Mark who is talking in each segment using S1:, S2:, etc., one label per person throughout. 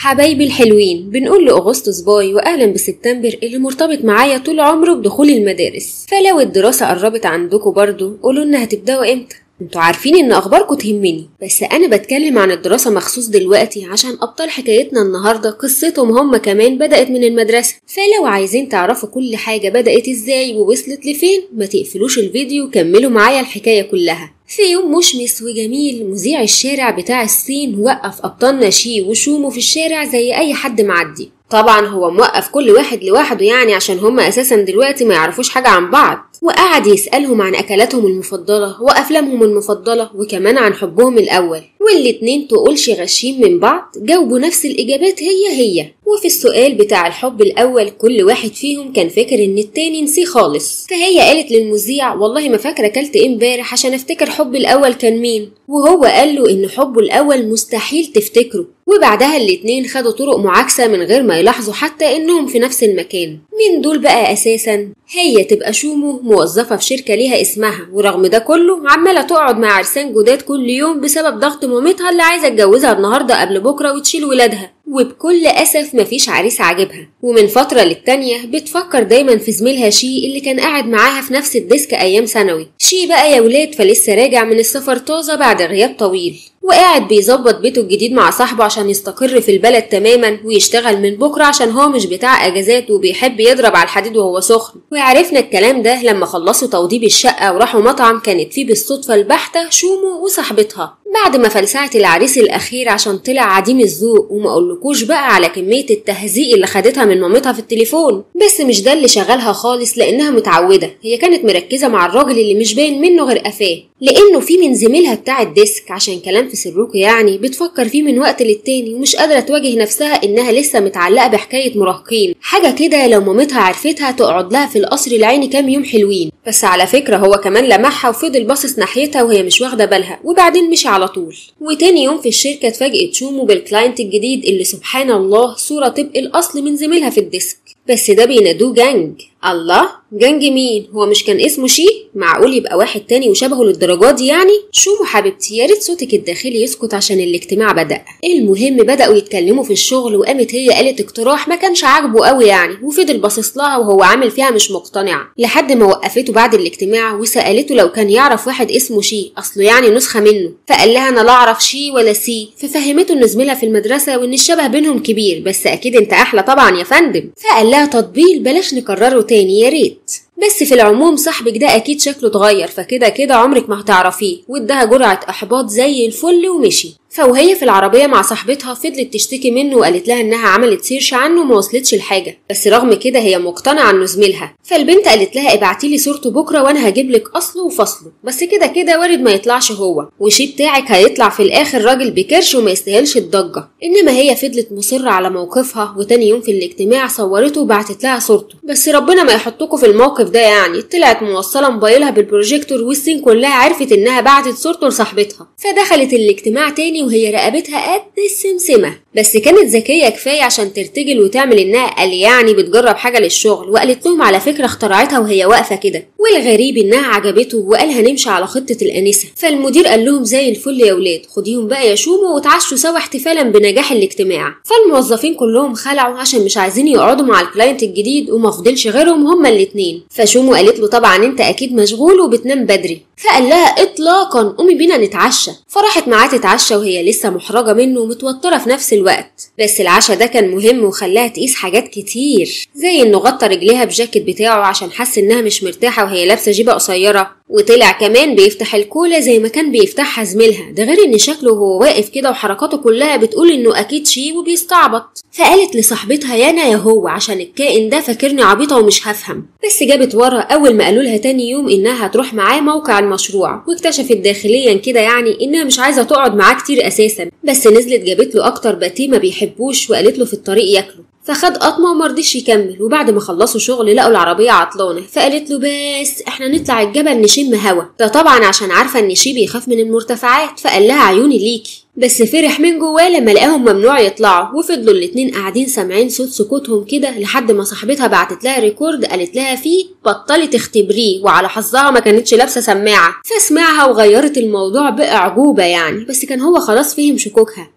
S1: حبايبي الحلوين بنقول لأغسطس باي وأهلا بسبتمبر اللي مرتبط معايا طول عمره بدخول المدارس فلو الدراسة قربت عندكم برضو قولوا لنا هتبدأوا امتى انتوا عارفين ان اخباركم تهمني بس انا بتكلم عن الدراسة مخصوص دلوقتي عشان ابطال حكايتنا النهاردة قصتهم هم كمان بدأت من المدرسة فلو عايزين تعرفوا كل حاجة بدأت ازاي ووصلت لفين ما تقفلوش الفيديو وكملوا معايا الحكاية كلها في يوم مشمس وجميل مذيع الشارع بتاع الصين وقف أبطالنا شي وشومو في الشارع زي أي حد معدي طبعا هو موقف كل واحد لوحده يعني عشان هما أساسا دلوقتي ما يعرفوش حاجة عن بعض وقعد يسألهم عن أكلاتهم المفضلة وأفلامهم المفضلة وكمان عن حبهم الأول والاتنين تقولش غشين من بعض جاوبوا نفس الإجابات هي هي وفي السؤال بتاع الحب الأول كل واحد فيهم كان فاكر إن التاني نسيه خالص فهي قالت للمذيع والله ما فاكرة أكلت إيه امبارح عشان أفتكر حب الأول كان مين وهو قال له إن حبه الأول مستحيل تفتكره وبعدها الاتنين خدوا طرق معاكسة من غير ما يلاحظوا حتى إنهم في نفس المكان مين دول بقى أساسا؟ هي تبقى شومو موظفة في شركة ليها اسمها ورغم ده كله عمالة تقعد مع عرسان جداد كل يوم بسبب ضغط مامتها اللي عايزة تجوزها النهاردة قبل بكرة وتشيل ولادها وبكل أسف مفيش عريس عاجبها ومن فترة للتانية بتفكر دايما في زميلها شي اللي كان قاعد معاها في نفس الديسك أيام ثانوي شي بقى يا ولاد فلسه راجع من السفر طازة بعد غياب طويل وقاعد بيظبط بيته الجديد مع صاحبه عشان يستقر في البلد تماما ويشتغل من بكرة عشان هو مش بتاع أجازات وبيحب يضرب على الحديد وهو سخن وعرفنا الكلام ده لما خلصوا توضيب الشقة وراحوا مطعم كانت فيه بالصدفة البحتة شومو وصاحبتها بعد ما فلسعت العريس الأخير عشان طلع عديم الذوق وما أقولكوش بقى على كمية التهزيق اللي خدتها من مامتها في التليفون بس مش ده اللي شغلها خالص لأنها متعودة هي كانت مركزة مع الراجل اللي مش باين منه غير قفاه لأنه في من زميلها بتاع الديسك عشان كلام في سركم يعني بتفكر فيه من وقت للتاني ومش قادرة تواجه نفسها إنها لسه متعلقة بحكاية مراهقين حاجة كده لو مامتها عرفتها تقعد لها في القصر العيني كام يوم حلوين بس على فكرة هو كمان لمحها وفضل باصص ناحيتها وهي مش واخدة بالها وبعدين مشي على طول وتاني يوم في الشركة اتفاجئت شومو بالكلاينت الجديد اللي سبحان الله صورة طبق الأصل من زميلها في الديسك بس ده بينادوه جانج الله جانج مين هو مش كان اسمه شي معقول يبقى واحد تاني وشبهه للدرجات دي يعني شومو حبيبتي يا ريت صوتك الداخلي يسكت عشان الاجتماع بدأ المهم بدأوا يتكلموا في الشغل وقامت هي قالت اقتراح ما كانش عاجبه قوي يعني وفضل باصص لها وهو عامل فيها مش مقتنع لحد ما وقفته بعد الاجتماع وسألته لو كان يعرف واحد اسمه شي اصله يعني نسخة منه فقال لها انا لا اعرف شي ولا سي ففهمته ان زميلها في المدرسة وان الشبه بينهم كبير بس اكيد انت احلى طبعا يا فندم فقال لها تطبيل بلاش نكرره تاني يا ريت بس في العموم صاحبك ده اكيد شكله اتغير فكده كده عمرك ما هتعرفيه واداها جرعه احباط زي الفل ومشي فوهي في العربية مع صاحبتها فضلت تشتكي منه وقالت لها انها عملت سيرش عنه وما وصلتش لحاجة بس رغم كده هي مقتنعة انه زميلها فالبنت قالت لها ابعتيلي صورته بكرة وانا هجيب لك اصله وفصله بس كده كده وارد ما يطلعش هو وشي بتاعك هيطلع في الاخر راجل بكرش وما يستاهلش الضجة انما هي فضلت مصرة على موقفها وتاني يوم في الاجتماع صورته وبعتت لها صورته بس ربنا ما يحطكوا في الموقف ده يعني طلعت موصلة موبايلها بالبروجيكتور والسين كلها عرفت انها بعتت صورته لصاحبتها فدخلت الاجتماع تاني وهي رقبتها قد السمسمة بس كانت ذكية كفاية عشان ترتجل وتعمل انها قال يعني بتجرب حاجة للشغل وقالت لهم على فكرة اخترعتها وهي واقفة كده والغريب انها عجبته وقال هنمشي على خطة الانسة فالمدير قال لهم زي الفل يا ولاد خديهم بقى يا شومو وتعشوا سوا احتفالا بنجاح الاجتماع فالموظفين كلهم خلعوا عشان مش عايزين يقعدوا مع الكلاينت الجديد وما فضلش غيرهم هما الاتنين فشومو قالت له طبعا انت اكيد مشغول وبتنام بدري فقال لها اطلاقا قومي بينا نتعشى فراحت معاه تتعشى وهي لسه محرجه منه ومتوتره في نفس الوقت بس العشاء ده كان مهم وخلاها تقيس حاجات كتير زي انه غطى رجليها بجاكيت بتاعه عشان حس انها مش مرتاحه وهي لابسه جيبه قصيره وطلع كمان بيفتح الكولا زي ما كان بيفتحها زميلها ده غير ان شكله وهو واقف كده وحركاته كلها بتقول انه اكيد شي وبيستعبط فقالت لصاحبتها يا انا يا هو عشان الكائن ده فاكرني عبيطه ومش هفهم بس جابت ورا اول ما قالوا لها تاني يوم انها هتروح معاه موقع المشروع واكتشفت داخليا كده يعني انها مش عايزه تقعد معاه كتير اساسا بس نزلت جابت له اكتر باتيه ما بيحبوش وقالت له في الطريق ياكله فخد قطمه ومرضيش يكمل وبعد ما خلصوا شغل لقوا العربيه عطلانه فقالت له بس احنا نطلع الجبل نشم هوا ده طبعا عشان عارفه ان شي بيخاف من المرتفعات فقال لها عيوني ليكي بس فرح من جواه لما لقاهم ممنوع يطلعوا وفضلوا الاتنين قاعدين سامعين صوت سكوتهم كده لحد ما صاحبتها بعتت لها ريكورد قالت لها فيه بطلي تختبريه وعلى حظها ما كانتش لابسه سماعه فسمعها وغيرت الموضوع باعجوبه يعني بس كان هو خلاص فهم شكوكها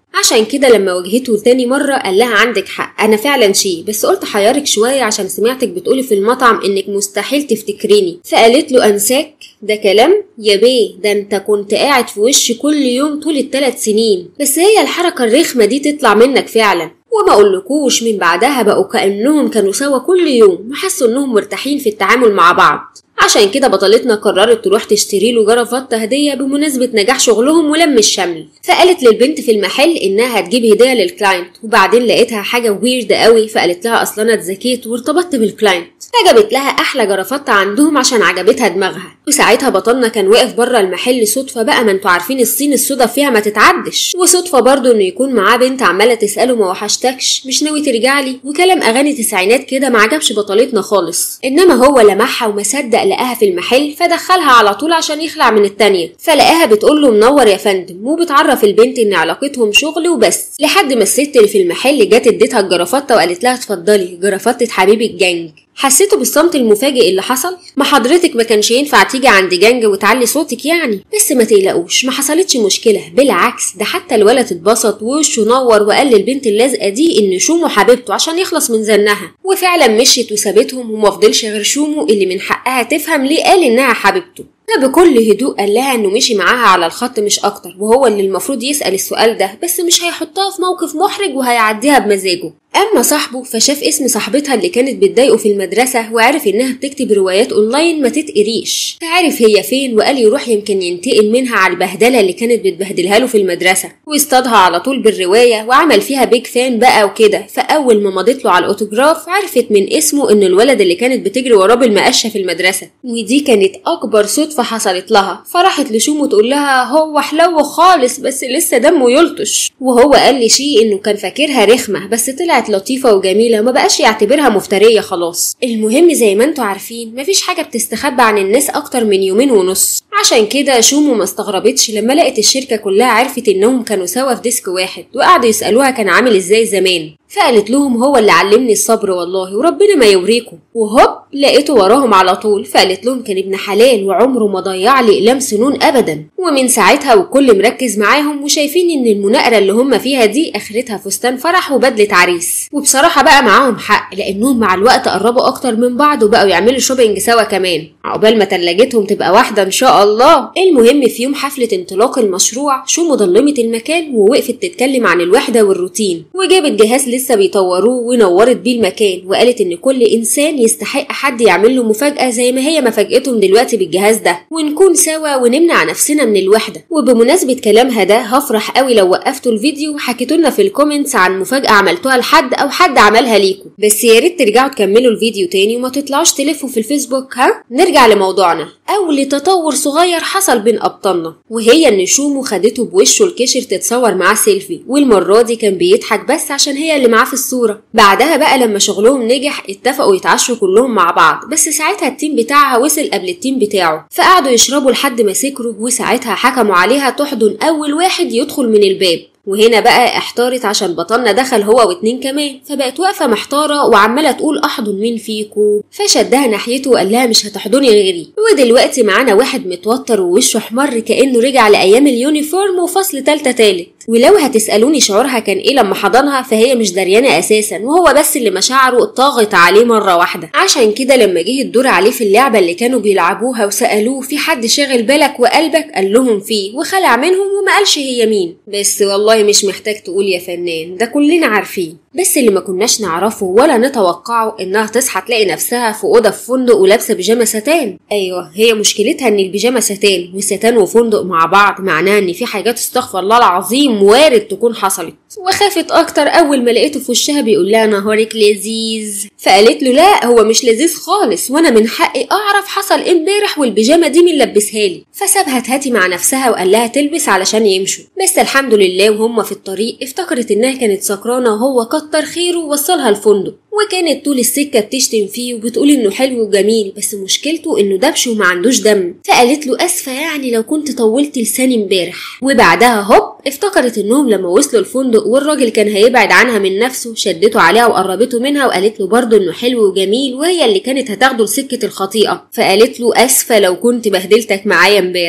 S1: عشان كده لما واجهته تاني مرة قال لها عندك حق أنا فعلا شي بس قلت حيرك شوية عشان سمعتك بتقولي في المطعم إنك مستحيل تفتكريني فقالت له أنساك ده كلام يا بيه ده انت كنت قاعد في وشي كل يوم طول الثلاث سنين بس هي الحركة الرخمة دي تطلع منك فعلا وما اقولكوش من بعدها بقوا كأنهم كانوا سوا كل يوم وحسوا انهم مرتاحين في التعامل مع بعض عشان كده بطلتنا قررت تروح تشتري له جرافطة هدية بمناسبة نجاح شغلهم ولم الشمل فقالت للبنت في المحل انها هتجيب هدية للكلاينت وبعدين لقيتها حاجة ويرد قوي فقالت لها اصل انا اتذكيت وارتبطت بالكلاينت فجابت لها احلى جرافطة عندهم عشان عجبتها دماغها وساعتها بطلنا كان واقف بره المحل صدفة بقى ما انتوا عارفين الصين الصدف فيها ما تتعدش وصدفة برضه انه يكون معاه بنت عمالة تسأله ما وحشتكش مش ناوي ترجع لي وكلام اغاني تسعينات كده ما عجبش بطلتنا خالص انما هو لمحها وما صدق لقاها في المحل فدخلها على طول عشان يخلع من التانية فلقاها بتقول له منور يا فندم وبتعرف البنت ان علاقتهم شغل وبس لحد ما الست اللي في المحل جت اديتها الجرافطة وقالت لها اتفضلي جرافطة حبيب الجنج حسيتوا بالصمت المفاجئ اللي حصل ما حضرتك ما كانش ينفع تيجي عند جنج وتعلي صوتك يعني بس ما تقلقوش ما حصلتش مشكله بالعكس ده حتى الولد اتبسط ووشه نور وقال للبنت اللازقه دي ان شومو حبيبته عشان يخلص من زنها وفعلا مشيت وسابتهم وما فضلش غير شومو اللي من حقها تفهم ليه قال انها حبيبته بكل هدوء قال لها انه مشي معاها على الخط مش اكتر وهو اللي المفروض يسال السؤال ده بس مش هيحطها في موقف محرج وهيعديها بمزاجه اما صاحبه فشاف اسم صاحبتها اللي كانت بتضايقه في المدرسه وعرف انها بتكتب روايات اونلاين ما تتقريش فعرف هي فين وقال يروح يمكن ينتقم منها على البهدله اللي كانت بتبهدلها له في المدرسه واصطادها على طول بالروايه وعمل فيها بيج فان بقى وكده فاول ما مضت له على الاوتوجراف عرفت من اسمه ان الولد اللي كانت بتجري وراه بالمقشه في المدرسه ودي كانت اكبر صدفه حصلت لها فراحت لشومو تقول لها هو حلو خالص بس لسه دمه يلطش وهو قال لي شيء انه كان فاكرها رخمه بس طلعت لطيفه وجميله وما بقاش يعتبرها مفتريه خلاص المهم زي ما انتوا عارفين مفيش حاجه بتستخبى عن الناس اكتر من يومين ونص عشان كده شومو ما استغربتش لما لقت الشركه كلها عرفت انهم كانوا سوا في ديسك واحد وقعدوا يسالوها كان عامل ازاي زمان فقالت لهم هو اللي علمني الصبر والله وربنا ما يوريكم وهوب لقيته وراهم على طول فقالت لهم كان ابن حلال وعمره ما ضيع لي اقلام سنون ابدا ومن ساعتها والكل مركز معاهم وشايفين ان المناقره اللي هم فيها دي اخرتها فستان فرح وبدله عريس وبصراحه بقى معاهم حق لانهم مع الوقت قربوا اكتر من بعض وبقوا يعملوا شوبينج سوا كمان عقبال ما تلاجتهم تبقى واحده ان شاء الله المهم في يوم حفله انطلاق المشروع شو مضلمت المكان ووقفت تتكلم عن الوحده والروتين وجابت جهاز لسه بيطوروه ونورت بيه المكان وقالت ان كل انسان يستحق حد يعمل له مفاجاه زي ما هي مفاجاتهم دلوقتي بالجهاز ده ونكون سوا ونمنع نفسنا من الوحده وبمناسبه كلامها ده هفرح قوي لو وقفتوا الفيديو وحكيتوا لنا في الكومنتس عن مفاجاه عملتوها لحد او حد عملها ليكم بس يا ريت ترجعوا تكملوا الفيديو تاني وما تطلعوش تلفوا في الفيسبوك ها نرجع لموضوعنا او لتطور صغير حصل بين ابطالنا وهي ان شومو خدته بوشه الكشر تتصور معاه سيلفي والمره دي كان بيضحك بس عشان هي اللي معاه في الصوره بعدها بقى لما شغلهم نجح اتفقوا يتعشوا كلهم مع بعض بس ساعتها التيم بتاعها وصل قبل التيم بتاعه فقعدوا يشربوا لحد ما سكروا وساعتها حكموا عليها تحضن اول واحد يدخل من الباب وهنا بقى احتارت عشان بطلنا دخل هو واتنين كمان فبقت واقفه محتاره وعماله تقول احضن مين فيكو فشدها ناحيته وقال لها مش هتحضني غيري ودلوقتي معانا واحد متوتر ووشه احمر كانه رجع لايام اليونيفورم وفصل تالتة تالت ولو هتسألوني شعورها كان ايه لما حضنها فهي مش دريانة اساسا وهو بس اللي مشاعره طاغت عليه مرة واحدة عشان كده لما جه الدور عليه في اللعبة اللي كانوا بيلعبوها وسألوه في حد شاغل بالك وقلبك قال لهم فيه وخلع منهم وما قالش هي مين بس والله مش محتاج تقول يا فنان ده كلنا عارفين بس اللي ما كناش نعرفه ولا نتوقعه انها تصحى تلاقي نفسها في اوضه في فندق ولابسه بيجامه ستان ايوه هي مشكلتها ان البيجامه ستان وستان وفندق مع بعض معناها ان في حاجات استغفر الله العظيم وارد تكون حصلت وخافت اكتر اول ما لقيته في وشها بيقول لها نهارك لذيذ فقالت له لا هو مش لذيذ خالص وانا من حقي اعرف حصل ايه امبارح والبيجامه دي مين لبسها لي فسابها تهاتي مع نفسها وقال لها تلبس علشان يمشوا بس الحمد لله وهم في الطريق افتكرت انها كانت سكرانه وهو كتر خيره ووصلها الفندق وكانت طول السكة بتشتم فيه وبتقول انه حلو وجميل بس مشكلته انه دبش وما عندوش دم فقالت له اسفة يعني لو كنت طولت لساني امبارح وبعدها هوب افتكرت انهم لما وصلوا الفندق والراجل كان هيبعد عنها من نفسه شدته عليها وقربته منها وقالت له برضه انه حلو وجميل وهي اللي كانت هتاخده لسكة الخطيئة فقالت له اسفة لو كنت بهدلتك معايا امبارح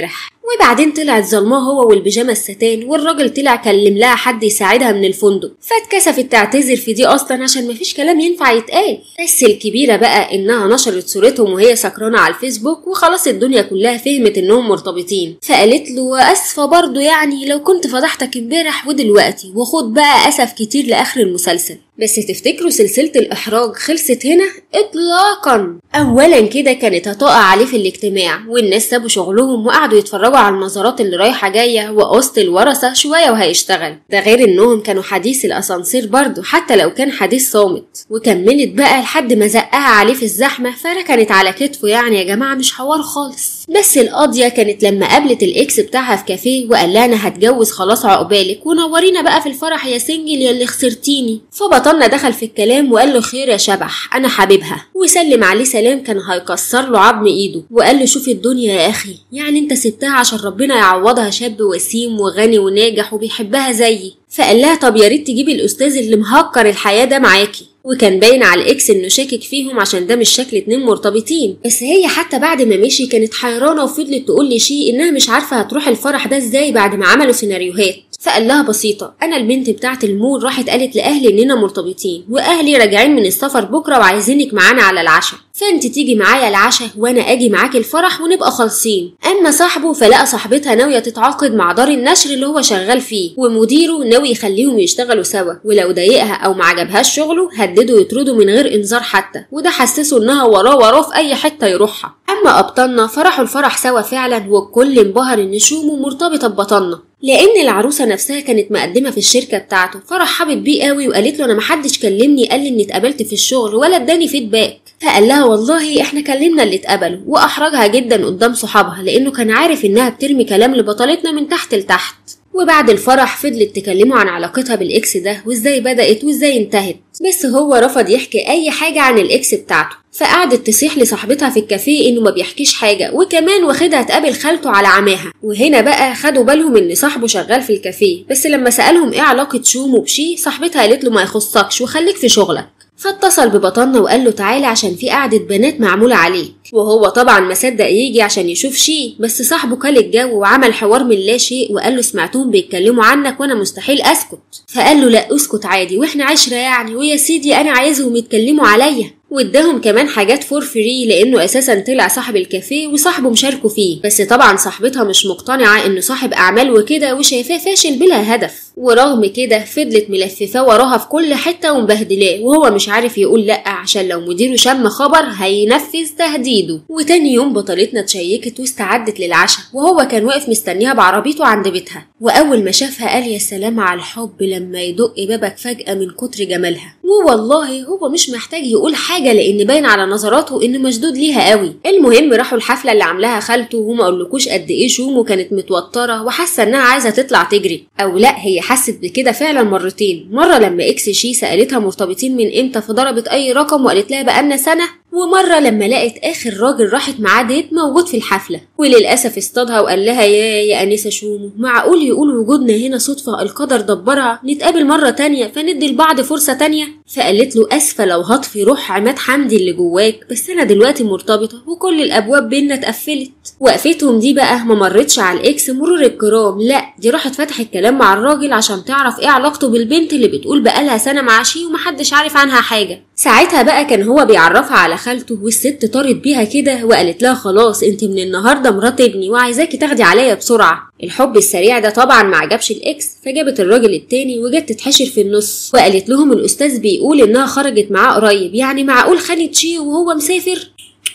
S1: وبعدين طلعت ظلماه هو والبيجامه الستان والراجل طلع كلم لها حد يساعدها من الفندق فاتكسفت تعتذر في دي اصلا عشان مفيش كلام ينفع يتقال بس الكبيره بقى انها نشرت صورتهم وهي سكرانه على الفيسبوك وخلاص الدنيا كلها فهمت انهم مرتبطين فقالت له اسفه برضه يعني لو كنت فضحتك امبارح ودلوقتي وخد بقى اسف كتير لاخر المسلسل بس تفتكروا سلسلة الإحراج خلصت هنا؟ إطلاقا أولا كده كانت هتقع عليه في الاجتماع والناس سابوا شغلهم وقعدوا يتفرجوا على النظرات اللي رايحة جاية وقسط الورثة شوية وهيشتغل ده غير إنهم كانوا حديث الأسانسير برضه حتى لو كان حديث صامت وكملت بقى لحد ما زقها عليه في الزحمة فركنت على كتفه يعني يا جماعة مش حوار خالص بس القاضية كانت لما قابلت الإكس بتاعها في كافيه وقال لها أنا هتجوز خلاص عقبالك ونورينا بقى في الفرح يا سنجل يا اللي خسرتيني فبطلنا دخل في الكلام وقال له خير يا شبح أنا حبيبها وسلم عليه سلام كان هيكسر له عظم إيده وقال له شوف الدنيا يا أخي يعني أنت سبتها عشان ربنا يعوضها شاب وسيم وغني وناجح وبيحبها زيي فقال لها طب يا ريت تجيبي الأستاذ اللي مهكر الحياة ده معاكي وكان باين على الاكس انه شاكك فيهم عشان ده مش شكل اتنين مرتبطين بس هي حتى بعد ما مشي كانت حيرانه وفضلت تقول لشي انها مش عارفه هتروح الفرح ده ازاي بعد ما عملوا سيناريوهات فقال لها بسيطة أنا البنت بتاعت المول راحت قالت لأهلي إننا مرتبطين وأهلي راجعين من السفر بكرة وعايزينك معانا على العشاء فانت تيجي معايا العشاء وانا اجي معاك الفرح ونبقى خالصين اما صاحبه فلقى صاحبتها ناويه تتعاقد مع دار النشر اللي هو شغال فيه ومديره ناوي يخليهم يشتغلوا سوا ولو ضايقها او ما عجبهاش شغله هدده يطرده من غير انذار حتى وده حسسه انها وراه وراه في اي حته يروحها اما ابطالنا فرحوا الفرح سوا فعلا والكل انبهر ان شومو مرتبطه ببطلنا لان العروسه نفسها كانت مقدمه في الشركه بتاعته فرحبت بيه قوي وقالت له انا محدش كلمني قال لي اني اتقابلت في الشغل ولا اداني فيدباك فقال لها والله احنا كلمنا اللي اتقبلوا واحرجها جدا قدام صحابها لانه كان عارف انها بترمي كلام لبطلتنا من تحت لتحت وبعد الفرح فضلت تكلمه عن علاقتها بالاكس ده وازاي بدأت وازاي انتهت بس هو رفض يحكي اي حاجة عن الاكس بتاعته فقعدت تصيح لصاحبتها في الكافيه انه ما بيحكيش حاجه وكمان واخدها تقابل خالته على عماها وهنا بقى خدوا بالهم ان صاحبه شغال في الكافيه بس لما سالهم ايه علاقه شومو بشي صاحبتها قالت له ما يخصكش وخليك في شغلك فاتصل ببطننا وقال له تعالى عشان في قعدة بنات معمولة عليك وهو طبعا ما صدق يجي عشان يشوف شيء بس صاحبه كل الجو وعمل حوار من لا شيء وقال له سمعتهم بيتكلموا عنك وانا مستحيل اسكت فقال له لا اسكت عادي واحنا عشرة يعني ويا سيدي انا عايزهم يتكلموا عليا واداهم كمان حاجات فور فري لانه اساسا طلع صاحب الكافيه وصاحبه مشاركه فيه بس طبعا صاحبتها مش مقتنعه انه صاحب اعمال وكده وشايفاه فاشل بلا هدف ورغم كده فضلت ملففاه وراها في كل حته ومبهدلاه وهو مش عارف يقول لا عشان لو مديره شم خبر هينفذ تهديده وتاني يوم بطلتنا اتشيكت واستعدت للعشاء وهو كان واقف مستنيها بعربيته عند بيتها واول ما شافها قال يا سلام على الحب لما يدق بابك فجاه من كتر جمالها ووالله هو مش محتاج يقول حاجه لان باين على نظراته انه مشدود ليها قوي المهم راحوا الحفله اللي عاملاها خالته وما قالكوش قد ايه شومو كانت متوتره وحاسه انها عايزه تطلع تجري او لا هي حست بكده فعلا مرتين مره لما اكس شي سالتها مرتبطين من امتى فضربت اي رقم وقالت لها بقالنا سنه ومرة لما لقت آخر راجل راحت معاه ديت موجود في الحفلة وللأسف اصطادها وقال لها يا يا أنسة شومو معقول يقول وجودنا هنا صدفة القدر دبرها نتقابل مرة تانية فندي لبعض فرصة تانية فقالت له أسفة لو هطفي روح عماد حمدي اللي جواك بس أنا دلوقتي مرتبطة وكل الأبواب بينا اتقفلت وقفتهم دي بقى ما مرتش على الإكس مرور الكرام لا دي راحت فتحت كلام مع الراجل عشان تعرف إيه علاقته بالبنت اللي بتقول بقالها سنة مع شي ومحدش عارف عنها حاجة ساعتها بقى كان هو بيعرفها على خالته والست طارت بيها كده وقالت لها خلاص انت من النهارده مرات ابني وعايزاكي تاخدي عليا بسرعه الحب السريع ده طبعا ما عجبش الاكس فجابت الراجل التاني وجت تتحشر في النص وقالت لهم الاستاذ بيقول انها خرجت معاه قريب يعني معقول خانت شي وهو مسافر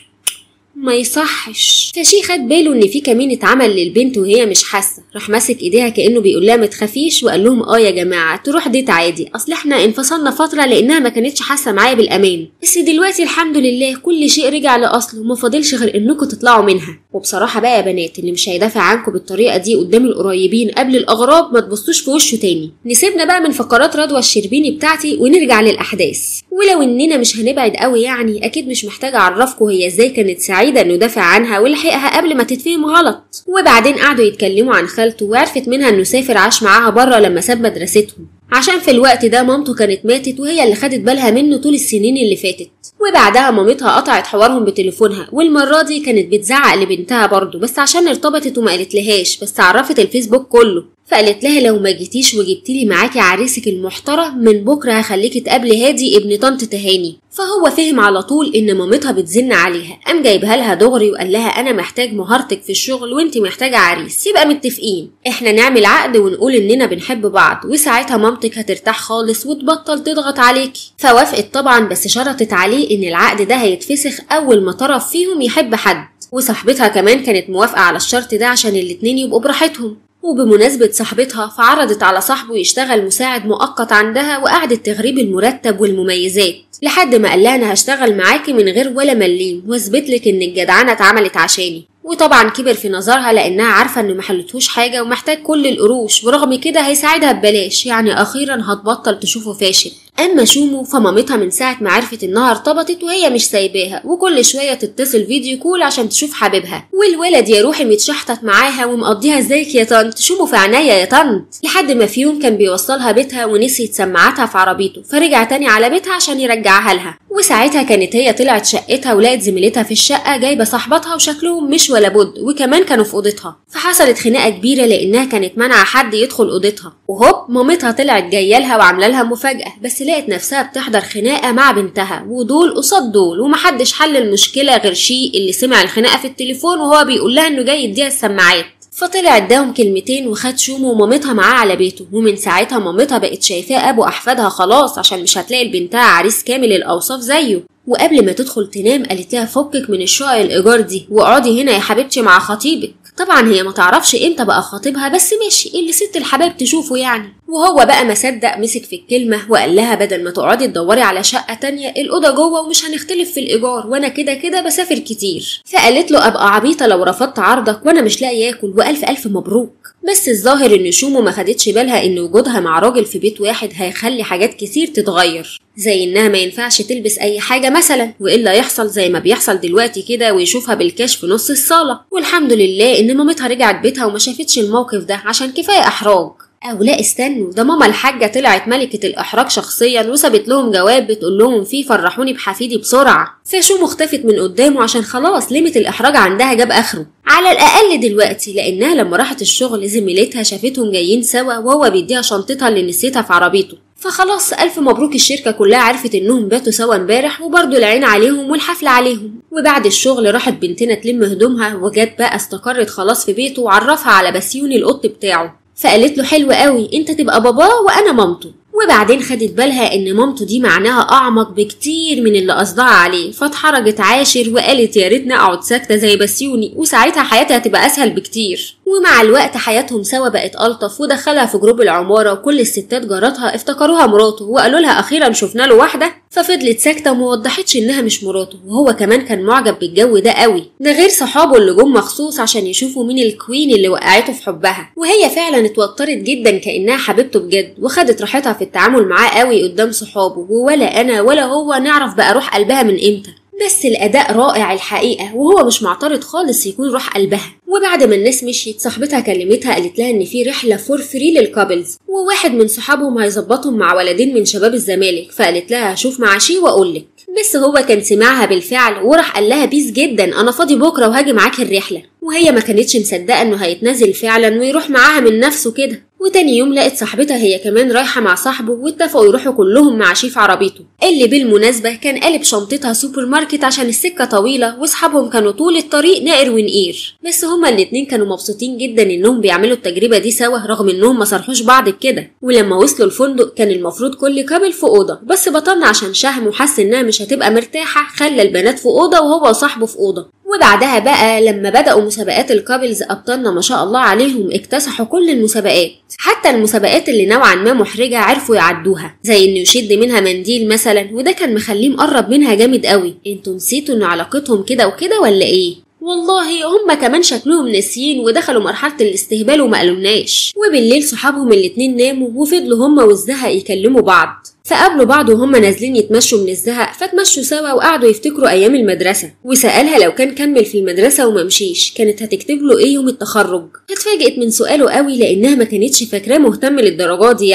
S1: ما يصحش فشي خد باله ان في كمين اتعمل للبنت وهي مش حاسه راح ماسك ايديها كانه بيقول لها ما تخافيش وقال لهم اه يا جماعه تروح ديت عادي اصل احنا انفصلنا فتره لانها ما كانتش حاسه معايا بالامان بس دلوقتي الحمد لله كل شيء رجع لاصله وما فاضلش غير انكم تطلعوا منها وبصراحه بقى يا بنات اللي مش هيدافع عنكم بالطريقه دي قدام القريبين قبل الاغراب ما تبصوش في وشه تاني نسيبنا بقى من فقرات رضوى الشربيني بتاعتي ونرجع للاحداث ولو اننا مش هنبعد قوي يعني اكيد مش محتاجه اعرفكم هي ازاي كانت سعيده انه دافع عنها ولحقها قبل ما تتفهم غلط وبعدين قعدوا يتكلموا عن خالته وعرفت منها انه سافر عاش معاها بره لما ساب مدرستهم عشان في الوقت ده مامته كانت ماتت وهي اللي خدت بالها منه طول السنين اللي فاتت وبعدها مامتها قطعت حوارهم بتليفونها والمرة دي كانت بتزعق لبنتها برضه بس عشان ارتبطت وما قالتلهاش بس عرفت الفيسبوك كله فقالت لها لو ما جيتيش وجبتيلي معاكي عريسك المحترم من بكره هخليكي تقابلي هادي ابن طنط تهاني فهو فهم على طول ان مامتها بتزن عليها قام جايبها لها دغري وقال لها انا محتاج مهارتك في الشغل وانت محتاجه عريس يبقى متفقين احنا نعمل عقد ونقول اننا بنحب بعض وساعتها مامتك هترتاح خالص وتبطل تضغط عليكي فوافقت طبعا بس شرطت عليه ان العقد ده هيتفسخ اول ما طرف فيهم يحب حد وصاحبتها كمان كانت موافقه على الشرط ده عشان الاتنين يبقوا براحتهم وبمناسبة صاحبتها فعرضت على صاحبه يشتغل مساعد مؤقت عندها وقعدت تغريب المرتب والمميزات لحد ما قال لها انا هشتغل معاكي من غير ولا مليم واثبت لك ان الجدعنه اتعملت عشاني وطبعا كبر في نظرها لانها عارفه انه محلتهوش حاجه ومحتاج كل القروش ورغم كده هيساعدها ببلاش يعني اخيرا هتبطل تشوفه فاشل اما شومو فمامتها من ساعه ما عرفت انها ارتبطت وهي مش سايباها وكل شويه تتصل فيديو كول عشان تشوف حبيبها والولد يا روحي متشحطط معاها ومقضيها ازيك يا طنط شومو في عناية يا طنط لحد ما في يوم كان بيوصلها بيتها ونسيت سماعتها في عربيته فرجع تاني على بيتها عشان يرجعها لها وساعتها كانت هي طلعت شقتها ولقت زميلتها في الشقه جايبه صاحبتها وشكلهم مش ولا بد وكمان كانوا في اوضتها فحصلت خناقه كبيره لانها كانت مانعه حد يدخل اوضتها وهوب مامتها طلعت جايه لها وعامله لها مفاجاه بس لقت نفسها بتحضر خناقه مع بنتها ودول قصاد دول ومحدش حل المشكله غير شي اللي سمع الخناقه في التليفون وهو بيقول لها انه جاي يديها السماعات فطلع اداهم كلمتين وخد شومو ومامتها معاه على بيته ومن ساعتها مامتها بقت شايفاه ابو احفادها خلاص عشان مش هتلاقي لبنتها عريس كامل الاوصاف زيه وقبل ما تدخل تنام قالت لها فكك من الشقق الايجار دي واقعدي هنا يا حبيبتي مع خطيبك طبعا هي ما تعرفش امتى بقى خطيبها بس ماشي اللي ست الحبايب تشوفه يعني وهو بقى ما صدق مسك في الكلمة وقال لها بدل ما تقعدي تدوري على شقة تانية الأوضة جوه ومش هنختلف في الإيجار وأنا كده كده بسافر كتير فقالت له أبقى عبيطة لو رفضت عرضك وأنا مش لاقي آكل وألف ألف مبروك بس الظاهر إن شومو ما خدتش بالها إن وجودها مع راجل في بيت واحد هيخلي حاجات كتير تتغير زي إنها ما ينفعش تلبس أي حاجة مثلا وإلا يحصل زي ما بيحصل دلوقتي كده ويشوفها بالكاش في نص الصالة والحمد لله إن مامتها رجعت بيتها وما شافتش الموقف ده عشان كفاية إحراج أو لا استنوا ده ماما الحاجة طلعت ملكة الإحراج شخصيا وسابت لهم جواب بتقول لهم فيه فرحوني بحفيدي بسرعة فشو مختفت من قدامه عشان خلاص ليميت الإحراج عندها جاب آخره على الأقل دلوقتي لأنها لما راحت الشغل زميلتها شافتهم جايين سوا وهو بيديها شنطتها اللي نسيتها في عربيته فخلاص ألف مبروك الشركة كلها عرفت إنهم باتوا سوا امبارح وبرضه العين عليهم والحفلة عليهم وبعد الشغل راحت بنتنا تلم هدومها وجت بقى استقرت خلاص في بيته وعرفها على بسيوني القط بتاعه فقالت له حلو قوي انت تبقى باباه وانا مامته وبعدين خدت بالها ان مامته دي معناها اعمق بكتير من اللي قصدها عليه فاتحرجت عاشر وقالت يا ريتني اقعد ساكته زي بسيوني وساعتها حياتها هتبقى اسهل بكتير ومع الوقت حياتهم سوا بقت الطف ودخلها في جروب العماره وكل الستات جاراتها افتكروها مراته وقالوا لها اخيرا شفنا له واحده ففضلت ساكته وما وضحتش انها مش مراته وهو كمان كان معجب بالجو ده قوي ده غير صحابه اللي جم مخصوص عشان يشوفوا مين الكوين اللي وقعته في حبها وهي فعلا اتوترت جدا كانها حبيبته بجد وخدت راحتها في التعامل معاه قوي قدام صحابه ولا انا ولا هو نعرف بقى روح قلبها من امتى بس الأداء رائع الحقيقة وهو مش معترض خالص يكون روح قلبها وبعد ما الناس مشيت صاحبتها كلمتها قالت لها إن في رحلة فور فري للكابلز وواحد من صحابهم هيظبطهم مع ولدين من شباب الزمالك فقالت لها هشوف مع شي وأقول لك بس هو كان سمعها بالفعل وراح قال لها بيس جدا انا فاضي بكره وهاجي معاك الرحله وهي ما كانتش مصدقه انه هيتنازل فعلا ويروح معاها من نفسه كده وتاني يوم لقت صاحبتها هي كمان رايحة مع صاحبه واتفقوا يروحوا كلهم مع شيف عربيته اللي بالمناسبة كان قالب شنطتها سوبر ماركت عشان السكة طويلة واصحابهم كانوا طول الطريق نائر ونقير بس هما الاتنين كانوا مبسوطين جدا انهم بيعملوا التجربة دي سوا رغم انهم ما صرحوش بعض بكده ولما وصلوا الفندق كان المفروض كل كابل في أوضة بس بطلنا عشان شهم وحس انها مش هتبقى مرتاحة خلى البنات في أوضة وهو وصاحبه في أوضة وبعدها بقى لما بدأوا مسابقات الكابلز أبطالنا ما شاء الله عليهم اكتسحوا كل المسابقات حتى المسابقات اللي نوعا ما محرجة عرفوا يعدوها زي انه يشد منها منديل مثلا وده كان مخليه مقرب منها جامد قوي انتوا نسيتوا ان علاقتهم كده وكده ولا ايه والله هم كمان شكلهم ناسيين ودخلوا مرحلة الاستهبال وما قالولناش وبالليل صحابهم الاتنين ناموا وفضلوا هم والزهق يكلموا بعض فقابلوا بعض وهم نازلين يتمشوا من الزهق فتمشوا سوا وقعدوا يفتكروا ايام المدرسه وسالها لو كان كمل في المدرسه وممشيش كانت هتكتب له ايه يوم التخرج اتفاجئت من سؤاله قوي لانها ما كانتش فاكراه مهتم للدرجات دي يعني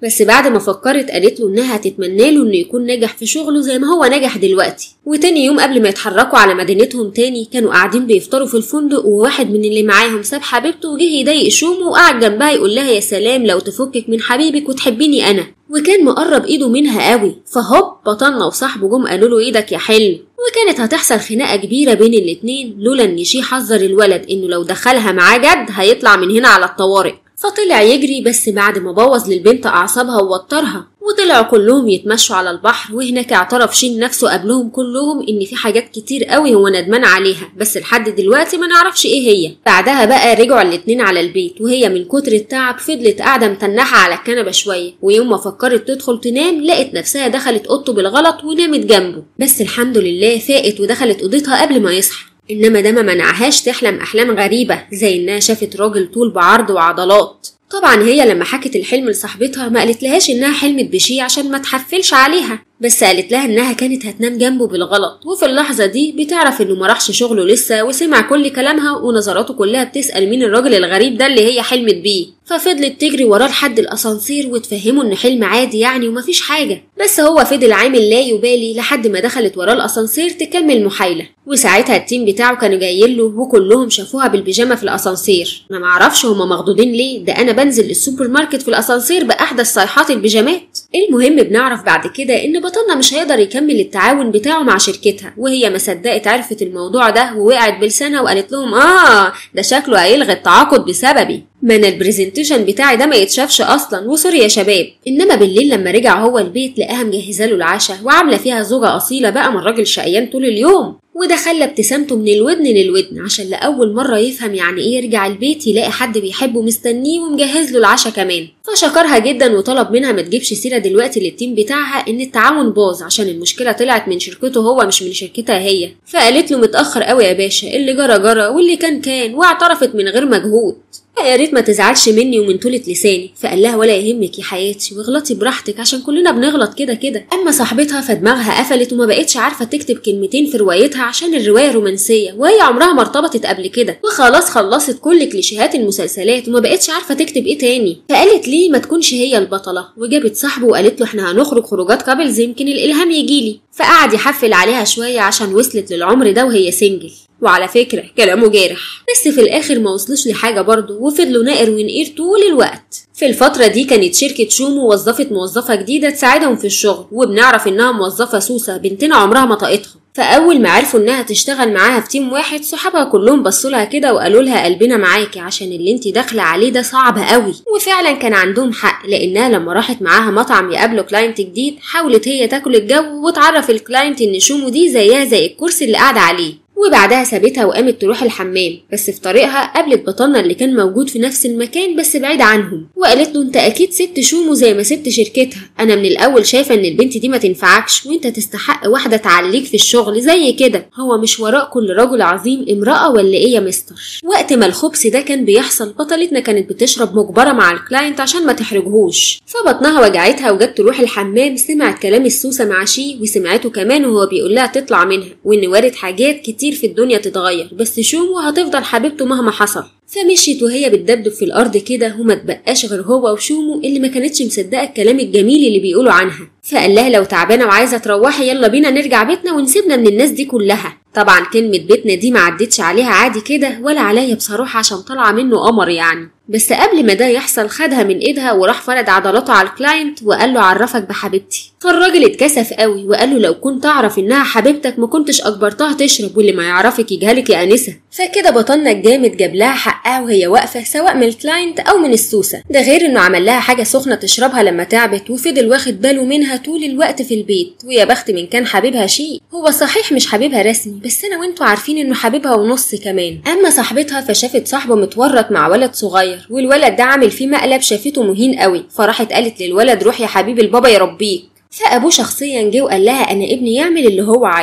S1: بس بعد ما فكرت قالت له انها هتتمنى له انه يكون ناجح في شغله زي ما هو ناجح دلوقتي وتاني يوم قبل ما يتحركوا على مدينتهم تاني كانوا قاعدين بيفطروا في الفندق وواحد من اللي معاهم ساب حبيبته وجه يضايق شومو وقعد جنبها يقول لها يا سلام لو تفكك من حبيبك وتحبيني انا وكان مقرب ايده منها قوي فهوب بطلنا وصاحبه جم قالوا له ايدك يا حلو وكانت هتحصل خناقه كبيره بين الاتنين لولا ان شي حذر الولد انه لو دخلها معاه جد هيطلع من هنا على الطوارئ فطلع يجري بس بعد ما بوظ للبنت اعصابها ووترها وطلعوا كلهم يتمشوا على البحر وهناك اعترف شين نفسه قبلهم كلهم ان في حاجات كتير قوي هو ندمان عليها بس لحد دلوقتي ما نعرفش ايه هي بعدها بقى رجعوا الاتنين على البيت وهي من كتر التعب فضلت قاعده متنحه على الكنبه شويه ويوم ما فكرت تدخل تنام لقت نفسها دخلت اوضته بالغلط ونامت جنبه بس الحمد لله فاقت ودخلت اوضتها قبل ما يصحى انما ده ما منعهاش تحلم احلام غريبه زي انها شافت راجل طول بعرض وعضلات طبعا هي لما حكت الحلم لصاحبتها ما قالت لهاش انها حلمت بشي عشان ما تحفلش عليها بس قالت لها انها كانت هتنام جنبه بالغلط وفي اللحظة دي بتعرف انه ما راحش شغله لسه وسمع كل كلامها ونظراته كلها بتسأل مين الراجل الغريب ده اللي هي حلمت بيه ففضلت تجري وراه لحد الاسانسير وتفهمه ان حلم عادي يعني ومفيش حاجة بس هو فضل عامل لا يبالي لحد ما دخلت وراه الاسانسير تكمل محايلة وساعتها التيم بتاعه كانوا جايين له وكلهم شافوها بالبيجامة في الاسانسير انا معرفش هما مخضوضين ليه ده انا بنزل السوبر ماركت في الاسانسير باحدث صيحات البيجامات المهم بنعرف بعد كده ان بطلنا مش هيقدر يكمل التعاون بتاعه مع شركتها وهي ما صدقت عرفت الموضوع ده ووقعت بلسانها وقالت لهم اه ده شكله هيلغي التعاقد بسببي ما انا البرزنتيشن بتاعي ده ما يتشافش اصلا وسوري يا شباب انما بالليل لما رجع هو البيت لقاها مجهزه له العشاء وعامله فيها زوجه اصيله بقى من راجل شقيان طول اليوم وده خلى ابتسامته من الودن للودن عشان لأول مرة يفهم يعني ايه يرجع البيت يلاقي حد بيحبه مستنيه ومجهز له العشاء كمان فشكرها جدا وطلب منها ما تجيبش سيرة دلوقتي للتيم بتاعها ان التعاون باظ عشان المشكلة طلعت من شركته هو مش من شركتها هي فقالت له متأخر قوي يا باشا اللي جرى جرى واللي كان كان واعترفت من غير مجهود يا ريت ما تزعلش مني ومن طولة لساني فقال لها ولا يهمك يا حياتي واغلطي براحتك عشان كلنا بنغلط كده كده اما صاحبتها فدماغها قفلت وما بقتش عارفه تكتب كلمتين في روايتها عشان الروايه رومانسيه وهي عمرها ما ارتبطت قبل كده وخلاص خلصت كل كليشيهات المسلسلات وما بقتش عارفه تكتب ايه تاني فقالت ليه ما تكونش هي البطله وجابت صاحبه وقالت له احنا هنخرج خروجات كابلز يمكن الالهام يجيلي فقعد يحفل عليها شويه عشان وصلت للعمر ده وهي سنجل وعلى فكرة كلامه جارح بس في الآخر ما وصلوش لحاجة برضه وفضلوا نائر ونقير طول الوقت في الفترة دي كانت شركة شومو وظفت موظفة جديدة تساعدهم في الشغل وبنعرف إنها موظفة سوسة بنتنا عمرها ما طاقتها فأول ما عرفوا إنها تشتغل معاها في تيم واحد صحابها كلهم بصوا لها كده وقالوا لها قلبنا معاكي عشان اللي انت داخلة عليه ده صعب قوي وفعلا كان عندهم حق لأنها لما راحت معاها مطعم يقابلوا كلاينت جديد حاولت هي تاكل الجو وتعرف الكلاينت إن شومو دي زيها زي الكرسي اللي قاعدة عليه وبعدها سابتها وقامت تروح الحمام بس في طريقها قابلت بطلنا اللي كان موجود في نفس المكان بس بعيد عنهم وقالت له انت اكيد سبت شومو زي ما سبت شركتها انا من الاول شايفه ان البنت دي ما تنفعكش وانت تستحق واحده تعليك في الشغل زي كده هو مش وراء كل رجل عظيم امراه ولا ايه يا مستر وقت ما الخبز ده كان بيحصل بطلتنا كانت بتشرب مجبره مع الكلاينت عشان ما تحرجهوش فبطنها وجعتها وجت تروح الحمام سمعت كلام السوسه مع شي وسمعته كمان وهو بيقول لها تطلع منها وان وارد حاجات كتير كتير في الدنيا تتغير بس شومو هتفضل حبيبته مهما حصل فمشيت وهي بتدبدب في الارض كده وما تبقاش غير هو وشومو اللي ما كانتش مصدقه الكلام الجميل اللي بيقولوا عنها فقال لها لو تعبانه وعايزه تروحي يلا بينا نرجع بيتنا ونسيبنا من الناس دي كلها طبعا كلمة بيتنا دي ما عدتش عليها عادي كده ولا عليا بصراحة عشان طالعة منه قمر يعني بس قبل ما ده يحصل خدها من ايدها وراح فرد عضلاته على الكلاينت وقال له عرفك بحبيبتي فالراجل اتكسف قوي وقال له لو كنت اعرف انها حبيبتك ما كنتش اجبرتها تشرب واللي ما يعرفك يجهلك يا انسه فكده بطلنا الجامد جاب لها حقها وهي واقفه سواء من الكلاينت او من السوسه ده غير انه عمل لها حاجه سخنه تشربها لما تعبت وفضل واخد باله منها طول الوقت في البيت ويا بخت من كان حبيبها شيء هو صحيح مش حبيبها رسمي بس انا وانتوا عارفين انه حبيبها ونص كمان اما صاحبتها فشافت صاحبه متورط مع ولد صغير والولد ده عامل فيه مقلب شافته مهين قوي فراحت قالت للولد روح يا حبيبي البابا يربيك فابوه شخصيا جه وقال لها انا ابني يعمل اللي هو عايزه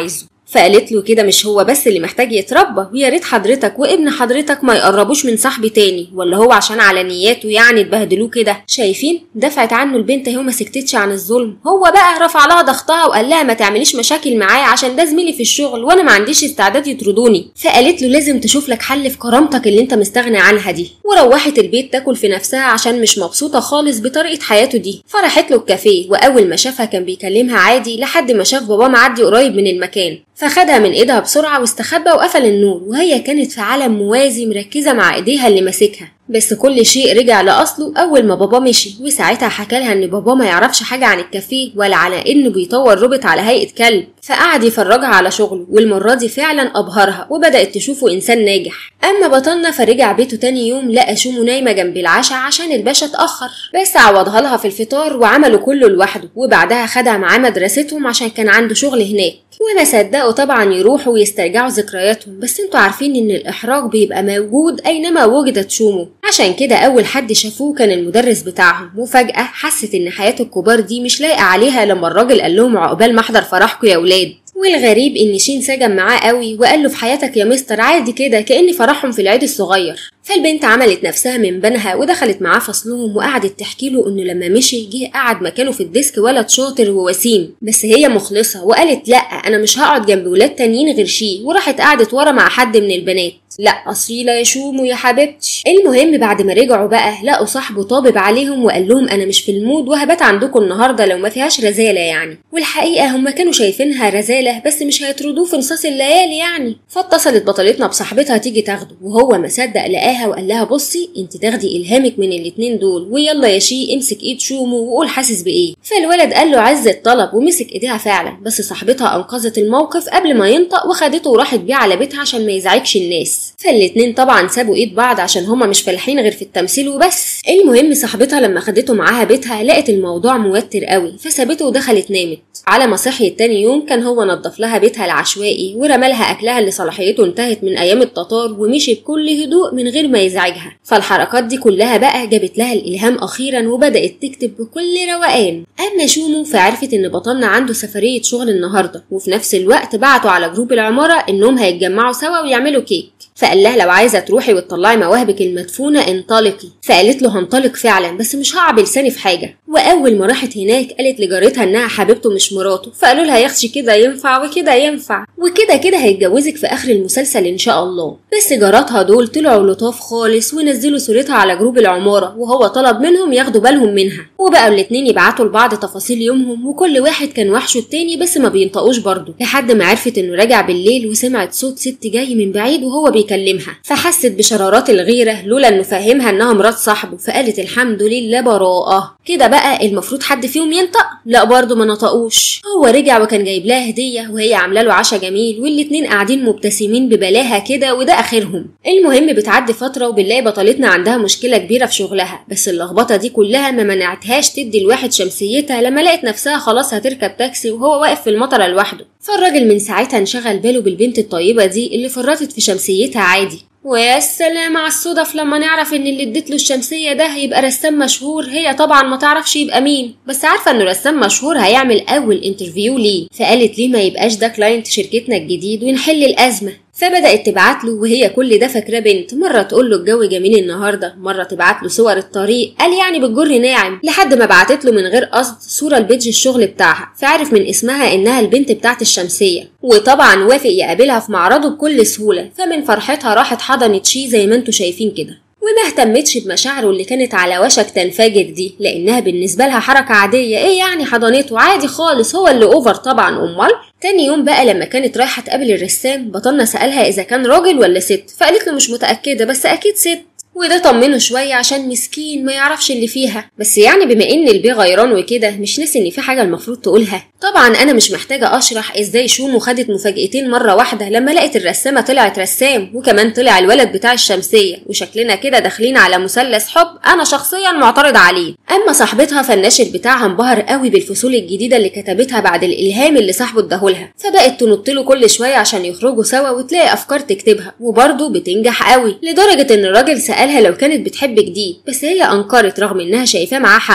S1: فقالت له كده مش هو بس اللي محتاج يتربى ويا ريت حضرتك وابن حضرتك ما يقربوش من صاحب تاني ولا هو عشان على نياته يعني تبهدلوه كده شايفين دفعت عنه البنت اهي وما سكتتش عن الظلم هو بقى رفع لها ضغطها وقال لها ما تعمليش مشاكل معايا عشان ده زميلي في الشغل وانا ما عنديش استعداد يطردوني فقالت له لازم تشوف لك حل في كرامتك اللي انت مستغني عنها دي وروحت البيت تاكل في نفسها عشان مش مبسوطه خالص بطريقه حياته دي فراحت له الكافيه واول ما شافها كان بيكلمها عادي لحد ما شاف باباه معدي قريب من المكان فخدها من ايدها بسرعة واستخبى وقفل النور وهي كانت في عالم موازي مركزة مع ايديها اللي ماسكها بس كل شيء رجع لأصله أول ما بابا مشي وساعتها حكى لها إن بابا ما يعرفش حاجة عن الكافيه ولا على إنه بيطور روبوت على هيئة كلب فقعد يفرجها على شغله والمرة دي فعلا أبهرها وبدأت تشوفه إنسان ناجح أما بطلنا فرجع بيته تاني يوم لقى شومو نايمة جنب العشاء عشان الباشا اتأخر بس عوضها لها في الفطار وعمله كله لوحده وبعدها خدها معاه مدرستهم عشان كان عنده شغل هناك وما صدقوا طبعا يروحوا ويسترجعوا ذكرياتهم بس انتوا عارفين ان الاحراج بيبقى موجود اينما وجدت شومو عشان كده اول حد شافوه كان المدرس بتاعهم وفجاه حست ان حياه الكبار دي مش لايقه عليها لما الراجل قال لهم عقبال ما احضر فرحكم يا ولاد والغريب ان شين سجن معاه قوي وقال له في حياتك يا مستر عادي كده كاني فرحهم في العيد الصغير فالبنت عملت نفسها من بنها ودخلت معاه فصلهم وقعدت تحكي له انه لما مشي جه قعد مكانه في الديسك ولد شاطر ووسيم بس هي مخلصه وقالت لا انا مش هقعد جنب ولاد تانيين غير شي وراحت قعدت ورا مع حد من البنات لا اصيله يا شومو يا حبيبتي المهم بعد ما رجعوا بقى لقوا صاحبه طابب عليهم وقال لهم انا مش في المود وهبات عندكم النهارده لو ما فيهاش رزاله يعني والحقيقه هم كانوا شايفينها رزاله بس مش هيطردوه في نصاص الليالي يعني فاتصلت بطلتنا بصاحبتها تيجي تاخده وهو ما صدق لقاها وقال لها بصي انت تاخدي الهامك من الاتنين دول ويلا يا شي امسك ايد شومو وقول حاسس بايه فالولد قال له عز الطلب ومسك ايديها فعلا بس صاحبتها انقذت الموقف قبل ما ينطق وخدته وراحت بيه على بيتها عشان ما يزعجش الناس فالاتنين طبعا سابوا ايد بعض عشان هما مش فالحين غير في التمثيل وبس المهم صاحبتها لما خدته معاها بيتها لقت الموضوع موتر قوي فسابته ودخلت نامت على ما صحيت تاني يوم كان هو نظف لها بيتها العشوائي ورمى لها اكلها اللي صلاحيته انتهت من ايام التتار ومشي بكل هدوء من غير ما يزعجها فالحركات دي كلها بقى جابت لها الالهام اخيرا وبدات تكتب بكل روقان اما شومو فعرفت ان بطلنا عنده سفريه شغل النهارده وفي نفس الوقت بعتوا على جروب العماره انهم هيتجمعوا سوا ويعملوا كيك فقال لها لو عايزه تروحي وتطلعي مواهبك المدفونه انطلقي فقالت له هنطلق فعلا بس مش هعب لساني في حاجه واول ما راحت هناك قالت لجارتها انها حبيبته مش مراته فقالوا لها يا اختي كده ينفع وكده ينفع وكده كده هيتجوزك في اخر المسلسل ان شاء الله بس جاراتها دول طلعوا لطاف خالص ونزلوا صورتها على جروب العماره وهو طلب منهم ياخدوا بالهم منها وبقوا الاتنين يبعتوا لبعض تفاصيل يومهم وكل واحد كان وحشه التاني بس ما بينطقوش برضه لحد ما عرفت انه راجع بالليل وسمعت صوت ست جاي من بعيد وهو بيكلمها فحست بشرارات الغيره لولا انه فهمها انها مرات صاحبه فقالت الحمد لله براءه كده بقى المفروض حد فيهم ينطق لا برضه ما نطقوش هو رجع وكان جايب لها هديه وهي عامله له عشا جميل والاتنين قاعدين مبتسمين ببلاها كده وده اخرهم المهم بتعدي فتره وبنلاقي بطلتنا عندها مشكله كبيره في شغلها بس اللخبطه دي كلها ما منعتهاش تدي الواحد شمسيتها لما لقت نفسها خلاص هتركب تاكسي وهو واقف في المطره لوحده فالراجل من ساعتها انشغل باله بالبنت الطيبه دي اللي فرطت في شمسيتها عادي ويا سلام على الصدف لما نعرف ان اللي اديت له الشمسيه ده هيبقى رسام مشهور هي طبعا ما تعرفش يبقى مين بس عارفه انه رسام مشهور هيعمل اول انترفيو ليه فقالت ليه ما يبقاش ده كلاينت شركتنا الجديد ونحل الازمه فبدأت تبعت له وهي كل ده فاكراه بنت مرة تقول له الجو جميل النهاردة مرة تبعت له صور الطريق قال يعني بالجر ناعم لحد ما بعتت له من غير قصد صورة لبيج الشغل بتاعها فعرف من اسمها انها البنت بتاعت الشمسية وطبعا وافق يقابلها في معرضه بكل سهولة فمن فرحتها راحت حضنت شي زي ما انتوا شايفين كده وما اهتمتش بمشاعره اللي كانت على وشك تنفجر دي لانها بالنسبه لها حركه عاديه ايه يعني حضنته عادي خالص هو اللي اوفر طبعا امال تاني يوم بقى لما كانت رايحه تقابل الرسام بطلنا سالها اذا كان راجل ولا ست فقالت له مش متاكده بس اكيد ست وده طمنه شوية عشان مسكين ما يعرفش اللي فيها بس يعني بما ان البيه غيران وكده مش ناسي ان في حاجة المفروض تقولها طبعا انا مش محتاجة اشرح ازاي شومو خدت مفاجأتين مرة واحدة لما لقت الرسامة طلعت رسام وكمان طلع الولد بتاع الشمسية وشكلنا كده داخلين على مثلث حب انا شخصيا معترض عليه اما صاحبتها فالناشر بتاعها انبهر قوي بالفصول الجديدة اللي كتبتها بعد الالهام اللي صاحبه اداهولها فبقت تنط له كل شوية عشان يخرجوا سوا وتلاقي افكار تكتبها وبرضه بتنجح قوي لدرجة ان الراجل سأل سألها لو كانت بتحب جديد بس هي أنكرت رغم إنها شايفاه معاه حق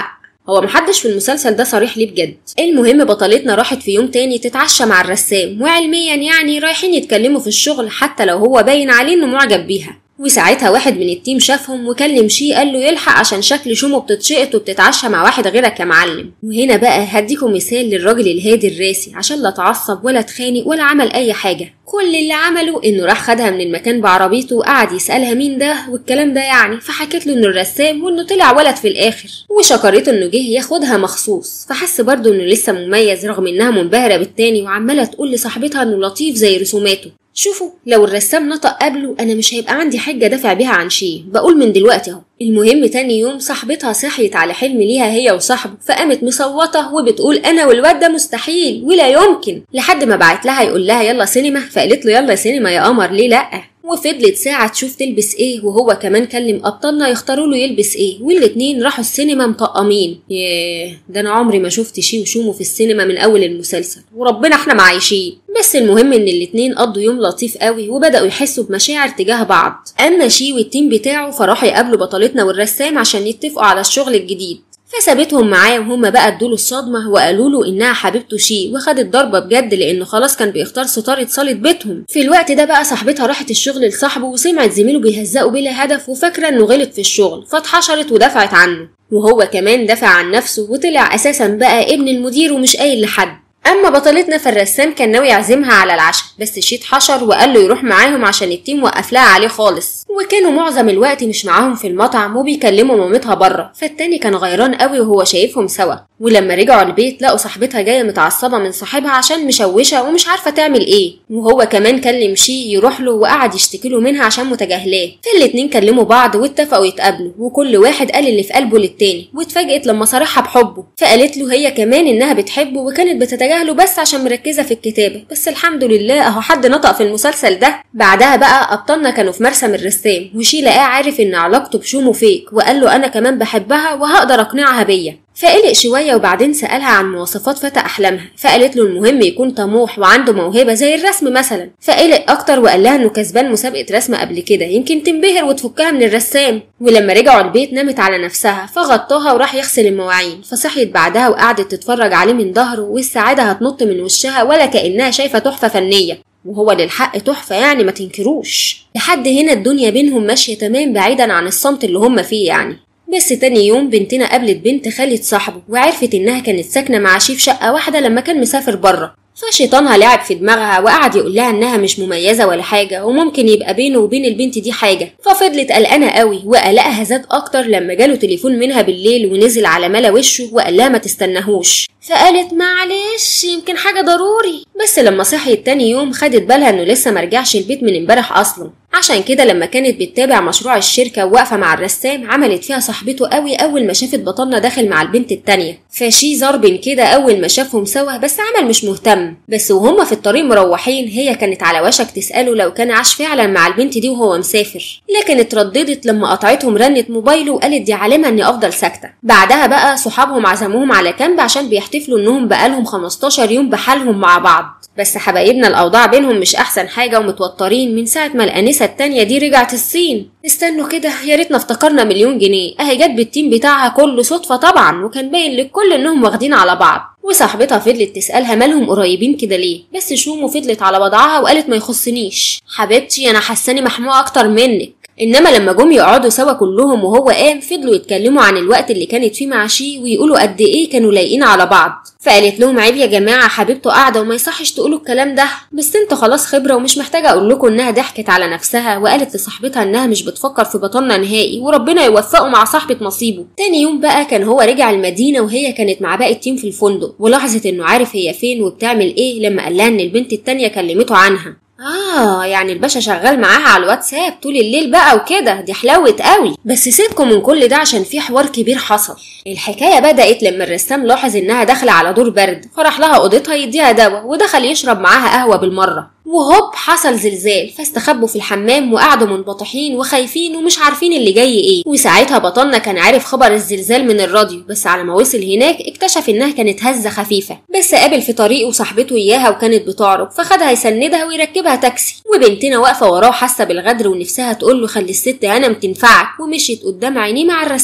S1: هو محدش في المسلسل ده صريح ليه بجد المهم بطلتنا راحت في يوم تاني تتعشى مع الرسام وعلميا يعني رايحين يتكلموا في الشغل حتى لو هو باين عليه انه معجب بيها وساعتها واحد من التيم شافهم وكلم شي قال له يلحق عشان شكل شومه بتتشقط وبتتعشى مع واحد غيرك يا معلم وهنا بقى هديكم مثال للراجل الهادي الراسي عشان لا اتعصب ولا اتخانق ولا عمل اي حاجه كل اللي عمله انه راح خدها من المكان بعربيته وقعد يسالها مين ده والكلام ده يعني فحكت له انه الرسام وانه طلع ولد في الاخر وشكرته انه جه ياخدها مخصوص فحس برضه انه لسه مميز رغم انها منبهره بالتاني وعماله تقول لصاحبتها انه لطيف زي رسوماته شوفوا لو الرسام نطق قبله انا مش هيبقى عندي حجه دافع بيها عن شيء بقول من دلوقتي اهو المهم تاني يوم صاحبتها صحيت على حلم ليها هي وصاحبه فقامت مصوته وبتقول انا والواد ده مستحيل ولا يمكن لحد ما بعت لها يقول لها يلا سينما فقالت له يلا سينما يا قمر ليه لا وفضلت ساعة تشوف تلبس ايه وهو كمان كلم أبطالنا يختاروا له يلبس ايه والاتنين راحوا السينما مطقمين ياه ده أنا عمري ما شفت شي وشومه في السينما من أول المسلسل وربنا احنا معايشين بس المهم إن الاتنين قضوا يوم لطيف قوي وبدأوا يحسوا بمشاعر تجاه بعض أما شي والتيم بتاعه فراحوا يقابلوا بطلتنا والرسام عشان يتفقوا على الشغل الجديد فسابتهم معاه وهم بقى ادوله الصدمه وقالوا له انها حبيبته شي وخدت ضربه بجد لانه خلاص كان بيختار ستاره صاله بيتهم في الوقت ده بقى صاحبتها راحت الشغل لصاحبه وسمعت زميله بيهزقوا بلا هدف وفاكره انه غلط في الشغل فاتحشرت ودفعت عنه وهو كمان دافع عن نفسه وطلع اساسا بقى ابن المدير ومش قايل لحد اما بطلتنا فالرسام كان ناوي يعزمها على العشاء بس شيت حشر وقال له يروح معاهم عشان التيم وقف لها عليه خالص وكانوا معظم الوقت مش معاهم في المطعم وبيكلموا مامتها بره فالتاني كان غيران قوي وهو شايفهم سوا ولما رجعوا البيت لقوا صاحبتها جايه متعصبه من صاحبها عشان مشوشه ومش عارفه تعمل ايه وهو كمان كلم شي يروح له وقعد يشتكي له منها عشان متجاهلاه فالاتنين كلموا بعض واتفقوا يتقابلوا وكل واحد قال اللي في قلبه للتاني واتفاجئت لما صارحها بحبه فقالت له هي كمان انها بتحبه وكانت بتتجاهله بس عشان مركزه في الكتابه بس الحمد لله اهو حد نطق في المسلسل ده بعدها بقى ابطالنا كانوا في مرسم الرسام وشي لقاه عارف ان علاقته بشومو فيك وقال له انا كمان بحبها وهقدر اقنعها بيا فقلق شوية وبعدين سألها عن مواصفات فتى أحلامها فقالت له المهم يكون طموح وعنده موهبة زي الرسم مثلا فقلق أكتر وقال لها إنه كسبان مسابقة رسم قبل كده يمكن تنبهر وتفكها من الرسام ولما رجعوا البيت نامت على نفسها فغطاها وراح يغسل المواعين فصحيت بعدها وقعدت تتفرج عليه من ظهره والسعادة هتنط من وشها ولا كأنها شايفة تحفة فنية وهو للحق تحفة يعني ما تنكروش لحد هنا الدنيا بينهم ماشية تمام بعيدا عن الصمت اللي هم فيه يعني بس تاني يوم بنتنا قابلت بنت خالة صاحبه وعرفت إنها كانت ساكنة مع شيف شقة واحدة لما كان مسافر بره فشيطانها لعب في دماغها وقعد يقول لها انها مش مميزه ولا حاجه وممكن يبقى بينه وبين البنت دي حاجه ففضلت قلقانه قوي وقلقها زاد اكتر لما جاله تليفون منها بالليل ونزل على ملا وشه وقال لها ما تستناهوش فقالت معلش يمكن حاجه ضروري بس لما صحيت تاني يوم خدت بالها انه لسه مرجعش البيت من امبارح اصلا عشان كده لما كانت بتتابع مشروع الشركة وواقفة مع الرسام عملت فيها صاحبته قوي أول ما شافت بطلنا داخل مع البنت التانية فشي ضرب كده أول ما شافهم سوا بس عمل مش مهتم بس وهما في الطريق مروحين هي كانت على وشك تسأله لو كان عاش فعلا مع البنت دي وهو مسافر لكن اترددت لما قطعتهم رنت موبايله وقالت دي علامة إني أفضل ساكتة بعدها بقى صحابهم عزموهم على كامب عشان بيحتفلوا إنهم بقالهم 15 يوم بحالهم مع بعض بس حبايبنا الأوضاع بينهم مش أحسن حاجة ومتوترين من ساعة ما الأنسة التانية دي رجعت الصين استنوا كده يا ريتنا افتكرنا مليون جنيه أهي جت بالتيم بتاعها كله صدفة طبعا وكان باين للكل إنهم واخدين على بعض وصاحبتها فضلت تسألها مالهم قريبين كده ليه بس شومو فضلت على وضعها وقالت ما يخصنيش حبيبتي أنا حاساني محموقة أكتر منك انما لما جم يقعدوا سوا كلهم وهو قام فضلوا يتكلموا عن الوقت اللي كانت فيه مع شي ويقولوا قد ايه كانوا لايقين على بعض فقالت لهم عيب يا جماعه حبيبته قاعده وما يصحش تقولوا الكلام ده بس انتوا خلاص خبره ومش محتاجه اقول لكم انها ضحكت على نفسها وقالت لصاحبتها انها مش بتفكر في بطلنا نهائي وربنا يوفقه مع صاحبه نصيبه تاني يوم بقى كان هو رجع المدينه وهي كانت مع باقي التيم في الفندق ولاحظت انه عارف هي فين وبتعمل ايه لما قال لها ان البنت التانيه كلمته عنها آه يعني الباشا شغال معاها على الواتساب طول الليل بقى وكده دي حلاوة قوي بس سيبكم من كل ده عشان في حوار كبير حصل الحكاية بدأت لما الرسام لاحظ إنها داخلة على دور برد فراح لها أوضتها يديها دواء ودخل يشرب معاها قهوة بالمرة وهوب حصل زلزال فاستخبوا في الحمام وقعدوا منبطحين وخايفين ومش عارفين اللي جاي ايه وساعتها بطلنا كان عارف خبر الزلزال من الراديو بس على ما وصل هناك اكتشف انها كانت هزه خفيفه بس قابل في طريقه صاحبته اياها وكانت بتعرج فخدها يسندها ويركبها تاكسي وبنتنا واقفه وراه حاسه بالغدر ونفسها تقول له خلي الست هنم تنفعك ومشيت قدام عينيه مع الرسام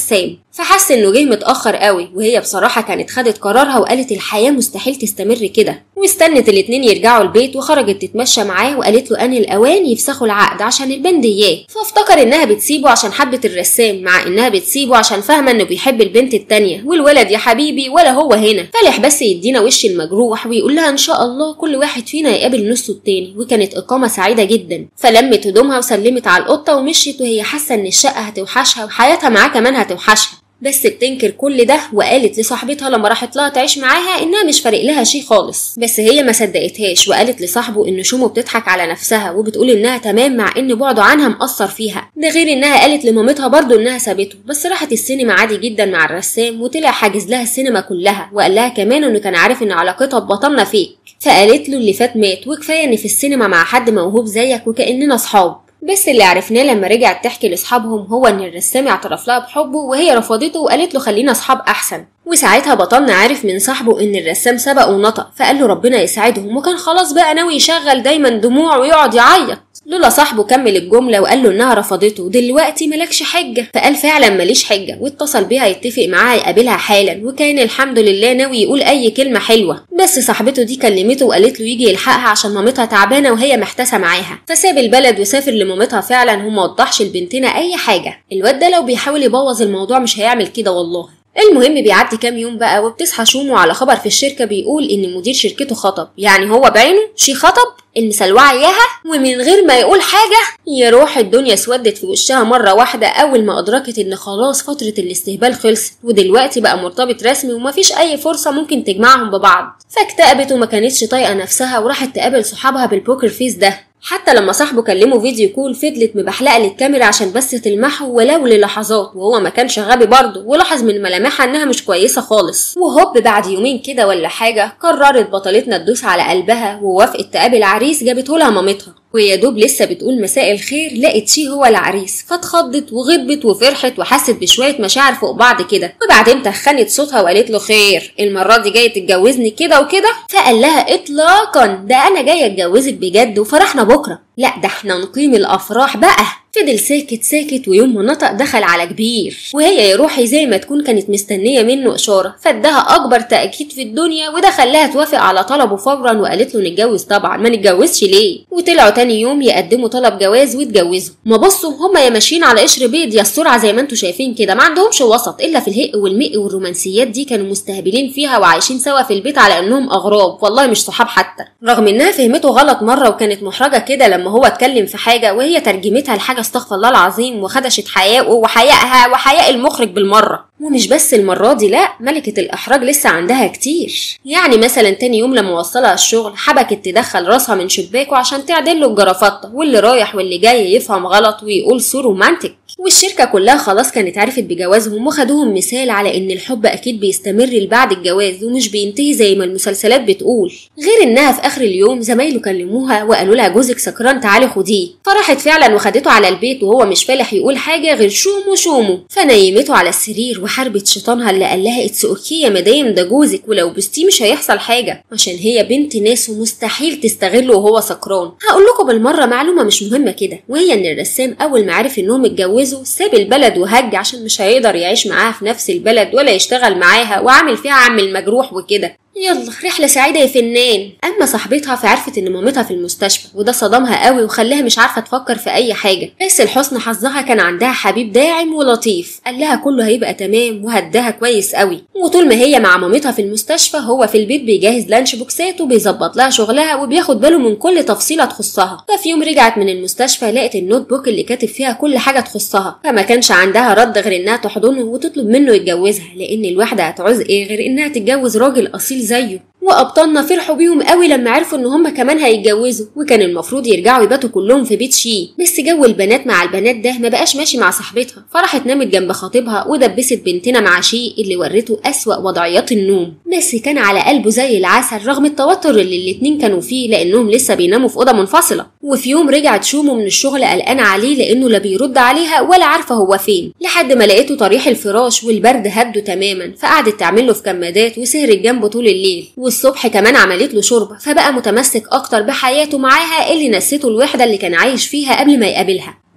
S1: فحس انه جه متاخر قوي وهي بصراحه كانت خدت قرارها وقالت الحياه مستحيل تستمر كده واستنت الاتنين يرجعوا البيت وخرجت تتمشى معاه وقالت له ان الاوان يفسخوا العقد عشان البنديات فافتكر انها بتسيبه عشان حبه الرسام مع انها بتسيبه عشان فاهمه انه بيحب البنت التانيه والولد يا حبيبي ولا هو هنا فلح بس يدينا وش المجروح ويقول لها ان شاء الله كل واحد فينا يقابل نصه التاني وكانت اقامه سعيده جدا فلمت هدومها وسلمت على القطه ومشيت وهي حاسه ان الشقه هتوحشها وحياتها معاه كمان هتوحشها بس بتنكر كل ده وقالت لصاحبتها لما راحت لها تعيش معاها انها مش فارق لها شي خالص بس هي ما صدقتهاش وقالت لصاحبه ان شومو بتضحك على نفسها وبتقول انها تمام مع ان بعده عنها مأثر فيها ده غير انها قالت لمامتها برضه انها سابته بس راحت السينما عادي جدا مع الرسام وطلع حاجز لها السينما كلها وقال لها كمان انه كان عارف ان علاقتها ببطلنا فيك فقالت له اللي فات مات وكفايه اني في السينما مع حد موهوب زيك وكاننا صحاب بس اللي عرفناه لما رجعت تحكي لاصحابهم هو ان الرسام اعترف لها بحبه وهي رفضته وقالت له خلينا اصحاب احسن وساعتها بطلنا عارف من صاحبه ان الرسام سبق ونطق فقال له ربنا يساعدهم وكان خلاص بقى ناوي يشغل دايما دموع ويقعد يعيط لولا صاحبه كمل الجملة وقال له إنها رفضته دلوقتي ملكش حجة فقال فعلا ماليش حجة واتصل بيها يتفق معاها يقابلها حالا وكان الحمد لله ناوي يقول أي كلمة حلوة بس صاحبته دي كلمته وقالت له يجي يلحقها عشان مامتها تعبانة وهي محتاسة معاها فساب البلد وسافر لمامتها فعلا وما وضحش لبنتنا أي حاجة الواد ده لو بيحاول يبوظ الموضوع مش هيعمل كده والله المهم بيعدي كام يوم بقى وبتصحى شومو على خبر في الشركة بيقول إن مدير شركته خطب يعني هو بعينه شي خطب المسلوعة إياها ومن غير ما يقول حاجة يروح الدنيا اسودت في وشها مرة واحدة أول ما أدركت إن خلاص فترة الاستهبال خلصت ودلوقتي بقى مرتبط رسمي ومفيش أي فرصة ممكن تجمعهم ببعض فاكتئبت وما كانتش طايقة نفسها وراحت تقابل صحابها بالبوكر فيس ده حتى لما صاحبه كلمه فيديو كول فضلت مبحلقه للكاميرا عشان بس تلمحه ولو للحظات وهو ما كانش غبي برضه ولاحظ من ملامحها انها مش كويسه خالص وهوب بعد يومين كده ولا حاجه قررت بطلتنا تدوس على قلبها ووافقت تقابل عريس جابته لها مامتها ويا دوب لسه بتقول مساء الخير لقت شي هو العريس فاتخضت وغضبت وفرحت وحست بشويه مشاعر فوق بعض كده وبعدين تخنت صوتها وقالت له خير المره دي جايه تتجوزني كده وكده فقال لها اطلاقا ده انا جايه اتجوزك بجد وفرحنا بكره لا ده احنا نقيم الافراح بقى فضل ساكت ساكت ويوم ما نطق دخل على كبير وهي يا روحي زي ما تكون كانت مستنية منه إشارة فادها أكبر تأكيد في الدنيا وده خلاها توافق على طلبه فورا وقالت له نتجوز طبعا ما نتجوزش ليه وطلعوا تاني يوم يقدموا طلب جواز واتجوزوا ما بصوا هما يا ماشيين على قشر بيض يا السرعة زي ما انتوا شايفين كده ما عندهمش وسط إلا في الهق والمق والرومانسيات دي كانوا مستهبلين فيها وعايشين سوا في البيت على إنهم أغراب والله مش صحاب حتى رغم إنها فهمته غلط مرة وكانت محرجة كده لما هو اتكلم في حاجة وهي ترجمتها لحاجة استغفر الله العظيم وخدشت حياءه وحيائها وحياء المخرج بالمرة ومش بس المرة دي لا ملكة الإحراج لسه عندها كتير يعني مثلا تاني يوم لما وصلها الشغل حبكت تدخل راسها من شباكه عشان تعدل له الجرافطة واللي رايح واللي جاي يفهم غلط ويقول سو رومانتك والشركة كلها خلاص كانت عرفت بجوازهم وخدوهم مثال على إن الحب أكيد بيستمر لبعد الجواز ومش بينتهي زي ما المسلسلات بتقول غير إنها في آخر اليوم زمايله كلموها وقالوا لها جوزك سكران تعالي خديه فراحت فعلا وخدته على البيت وهو مش فالح يقول حاجة غير شومو شومو فنيمته على السرير وحاربت شيطانها اللي قال لها اتس اوكي يا مدام ده جوزك ولو بستيه مش هيحصل حاجة عشان هي بنت ناس ومستحيل تستغله وهو سكران هقول لكم بالمرة معلومة مش مهمة كده وهي إن الرسام أول ما عرف إنهم اتجوزوا ساب البلد وهج عشان مش هيقدر يعيش معاها في نفس البلد ولا يشتغل معاها وعامل فيها عم المجروح وكده يلا رحلة سعيدة يا فنان أما صاحبتها فعرفت إن مامتها في المستشفى وده صدمها قوي وخلاها مش عارفة تفكر في أي حاجة بس لحسن حظها كان عندها حبيب داعم ولطيف قال لها كله هيبقى تمام وهداها كويس قوي وطول ما هي مع مامتها في المستشفى هو في البيت بيجهز لانش بوكسات وبيظبط لها شغلها وبياخد باله من كل تفصيلة تخصها ففي يوم رجعت من المستشفى لقت النوت بوك اللي كاتب فيها كل حاجة تخصها فما كانش عندها رد غير إنها تحضنه وتطلب منه يتجوزها لأن الواحدة هتعوز إيه غير إنها تتجوز راجل أصيل زيه وابطالنا فرحوا بيهم قوي لما عرفوا ان هما كمان هيتجوزوا وكان المفروض يرجعوا يباتوا كلهم في بيت شي بس جو البنات مع البنات ده ما بقاش ماشي مع صاحبتها فراحت نامت جنب خطيبها ودبست بنتنا مع شي اللي ورته اسوا وضعيات النوم بس كان على قلبه زي العسل رغم التوتر اللي الاتنين كانوا فيه لانهم لسه بيناموا في اوضه منفصله وفي يوم رجعت شومو من الشغل قلقانه عليه لانه لا بيرد عليها ولا عارفه هو فين لحد ما لقيته طريح الفراش والبرد هده تماما فقعدت تعمل له في كمادات وسهرت جنبه طول الليل والصبح كمان عملت له شوربه فبقى متمسك اكتر بحياته معاها اللي نسيته الوحده اللي كان عايش فيها قبل ما يقابلها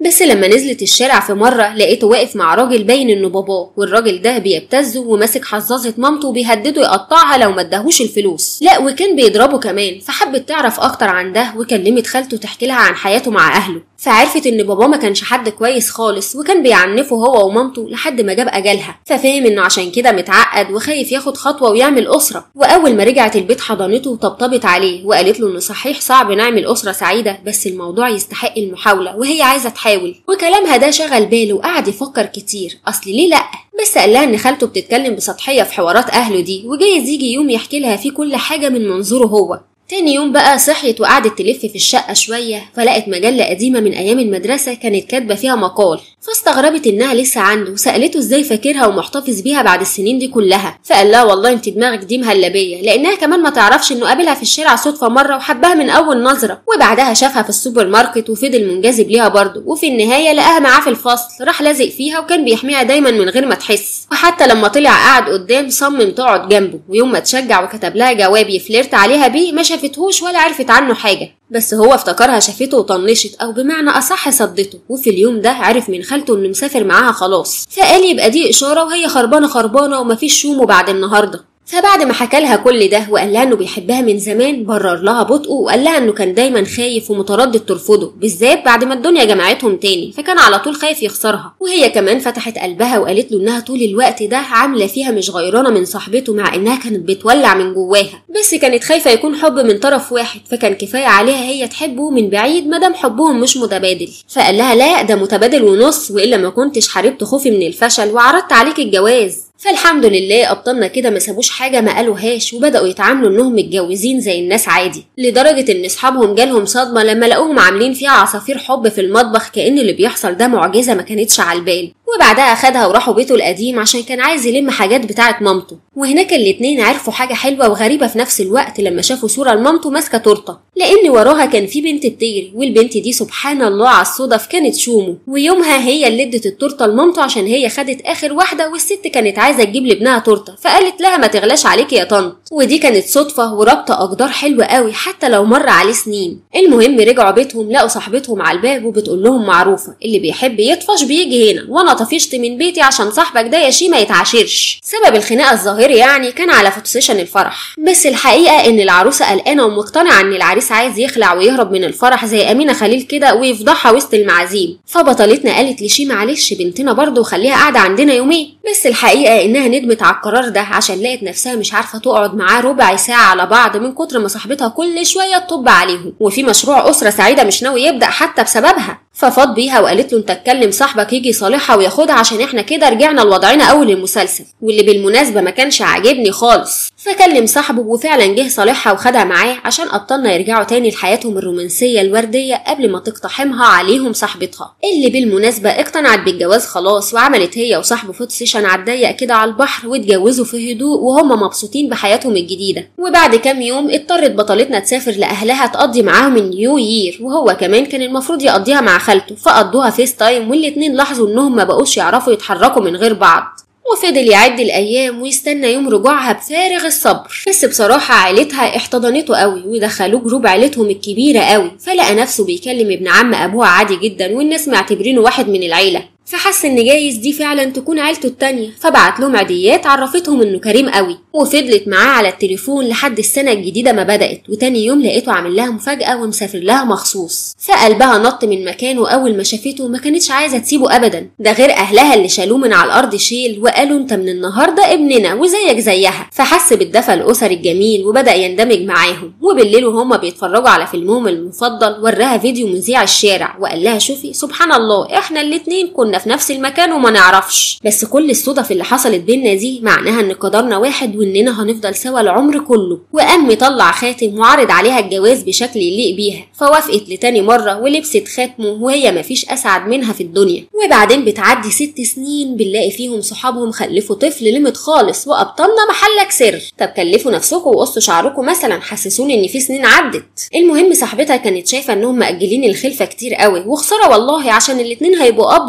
S1: بس لما نزلت الشارع في مرة لقيته واقف مع راجل باين انه باباه والراجل ده بيبتزه وماسك حظاظة مامته وبيهدده يقطعها لو ما اداهوش الفلوس لا وكان بيضربه كمان فحبت تعرف اكتر عن ده وكلمت خالته تحكي لها عن حياته مع اهله فعرفت ان باباه ما كانش حد كويس خالص وكان بيعنفه هو ومامته لحد ما جاب اجلها ففهم انه عشان كده متعقد وخايف ياخد خطوه ويعمل اسره واول ما رجعت البيت حضنته وطبطبت عليه وقالت له انه صحيح صعب نعمل اسره سعيده بس الموضوع يستحق المحاوله وهي عايزه تحاول وكلامها ده شغل باله وقعد يفكر كتير اصل ليه لا بس قال لها ان خالته بتتكلم بسطحيه في حوارات اهله دي وجايز يجي يوم يحكي لها فيه كل حاجه من منظوره هو تاني يوم بقى صحيت وقعدت تلف في الشقة شوية فلقت مجلة قديمة من أيام المدرسة كانت كاتبة فيها مقال فاستغربت إنها لسه عنده وسألته إزاي فاكرها ومحتفظ بيها بعد السنين دي كلها فقال لها والله أنت دماغك دي مهلبية لأنها كمان ما تعرفش إنه قابلها في الشارع صدفة مرة وحبها من أول نظرة وبعدها شافها في السوبر ماركت وفضل منجذب ليها برضه وفي النهاية لقاها معاه في الفصل راح لازق فيها وكان بيحميها دايما من غير ما تحس وحتى لما طلع قعد قدام صمم تقعد جنبه ويوم ما تشجع وكتب لها جواب يفلرت عليها بيه ما شافتهوش ولا عرفت عنه حاجة بس هو افتكرها شافته وطنشت او بمعنى اصح صدته وفي اليوم ده عرف من خالته انه مسافر معاها خلاص فقال يبقى دي اشاره وهي خربانه خربانه ومفيش شومه بعد النهارده فبعد ما حكى لها كل ده وقال لها انه بيحبها من زمان برر لها بطئه وقال لها انه كان دايما خايف ومتردد ترفضه بالذات بعد ما الدنيا جمعتهم تاني فكان على طول خايف يخسرها وهي كمان فتحت قلبها وقالت له انها طول الوقت ده عامله فيها مش غيرانه من صاحبته مع انها كانت بتولع من جواها بس كانت خايفه يكون حب من طرف واحد فكان كفايه عليها هي تحبه من بعيد مادام حبهم مش متبادل فقال لها لا ده متبادل ونص والا ما كنتش حاربت خوفي من الفشل وعرضت عليك الجواز فالحمد لله ابطالنا كده ما سابوش حاجه ما قالوهاش وبداوا يتعاملوا انهم متجوزين زي الناس عادي لدرجه ان اصحابهم جالهم صدمه لما لقوهم عاملين فيها عصافير حب في المطبخ كان اللي بيحصل ده معجزه ما كانتش على البال وبعدها اخدها وراحوا بيته القديم عشان كان عايز يلم حاجات بتاعه مامته وهناك الاتنين عرفوا حاجه حلوه وغريبه في نفس الوقت لما شافوا صوره لمامته ماسكه تورته لان وراها كان في بنت بتجري والبنت دي سبحان الله على الصدف كانت شومو ويومها هي اللي ادت التورته لمامته عشان هي خدت اخر واحده والست كانت عايزه تجيب لابنها تورته فقالت لها ما تغلاش عليكي يا طنط ودي كانت صدفه ورابطه اقدار حلوه قوي حتى لو مر عليه سنين المهم رجعوا بيتهم لقوا صاحبتهم على الباب وبتقول لهم معروفه اللي بيحب يطفش بيجي هنا وانا طفشت من بيتي عشان صاحبك ده يا شي ما يتعاشرش سبب الخناقه الظاهري يعني كان على فوتوسيشن الفرح بس الحقيقه ان العروسه قلقانه ومقتنعه ان العريس عايز يخلع ويهرب من الفرح زي امينه خليل كده ويفضحها وسط المعازيم فبطلتنا قالت لشي معلش بنتنا برضه وخليها قاعده عندنا يومين بس الحقيقه انها ندمت على القرار ده عشان لقت نفسها مش عارفه تقعد معاه ربع ساعه على بعض من كتر ما صاحبتها كل شويه تطب عليهم وفي مشروع اسره سعيده مش ناوي يبدا حتى بسببها ففاض بيها وقالت له انت اتكلم صاحبك يجي يصالحها وياخدها عشان احنا كده رجعنا لوضعنا اول المسلسل واللي بالمناسبه ما كانش عاجبني خالص فكلم صاحبه وفعلا جه صالحها وخدها معاه عشان ابطالنا يرجعوا تاني لحياتهم الرومانسيه الورديه قبل ما تقتحمها عليهم صاحبتها اللي بالمناسبه اقتنعت بالجواز خلاص وعملت هي وصاحبه فوت سيشن على الضيق كده على البحر واتجوزوا في هدوء وهم مبسوطين بحياتهم الجديده وبعد كام يوم اضطرت بطلتنا تسافر لاهلها تقضي معاهم النيو يير وهو كمان كان المفروض يقضيها مع خالته فقضوها فيس تايم والاتنين لاحظوا انهم ما بقوش يعرفوا يتحركوا من غير بعض وفضل يعد الأيام ويستنى يوم رجوعها بفارغ الصبر بس بصراحة عيلتها احتضنته قوي ودخلوه جروب عيلتهم الكبيرة قوي فلقى نفسه بيكلم ابن عم أبوه عادي جدا والناس معتبرينه واحد من العيلة فحس ان جايز دي فعلا تكون عيلته التانية فبعت لهم عيديات عرفتهم انه كريم قوي وفضلت معاه على التليفون لحد السنة الجديدة ما بدأت وتاني يوم لقيته عامل لها مفاجأة ومسافر لها مخصوص فقلبها نط من مكانه أول ما شافته ما كانتش عايزة تسيبه أبدا ده غير أهلها اللي شالوه من على الأرض شيل وقالوا أنت من النهاردة ابننا وزيك زيها فحس بالدفى الأسري الجميل وبدأ يندمج معاهم وبالليل وهما بيتفرجوا على فيلمهم المفضل وراها فيديو مذيع الشارع وقال لها شوفي سبحان الله احنا الاتنين كنا في نفس المكان وما نعرفش بس كل الصدف اللي حصلت بينا دي معناها ان قدرنا واحد واننا هنفضل سوا العمر كله وقام مطلع خاتم وعرض عليها الجواز بشكل يليق بيها فوافقت لتاني مرة ولبست خاتمه وهي مفيش اسعد منها في الدنيا وبعدين بتعدي ست سنين بنلاقي فيهم صحابهم خلفوا طفل لمت خالص وابطالنا محلك سر طب كلفوا نفسكم وقصوا شعركم مثلا حسسوني ان في سنين عدت المهم صاحبتها كانت شايفه انهم مأجلين الخلفه كتير قوي وخساره والله عشان الاتنين هيبقوا اب وام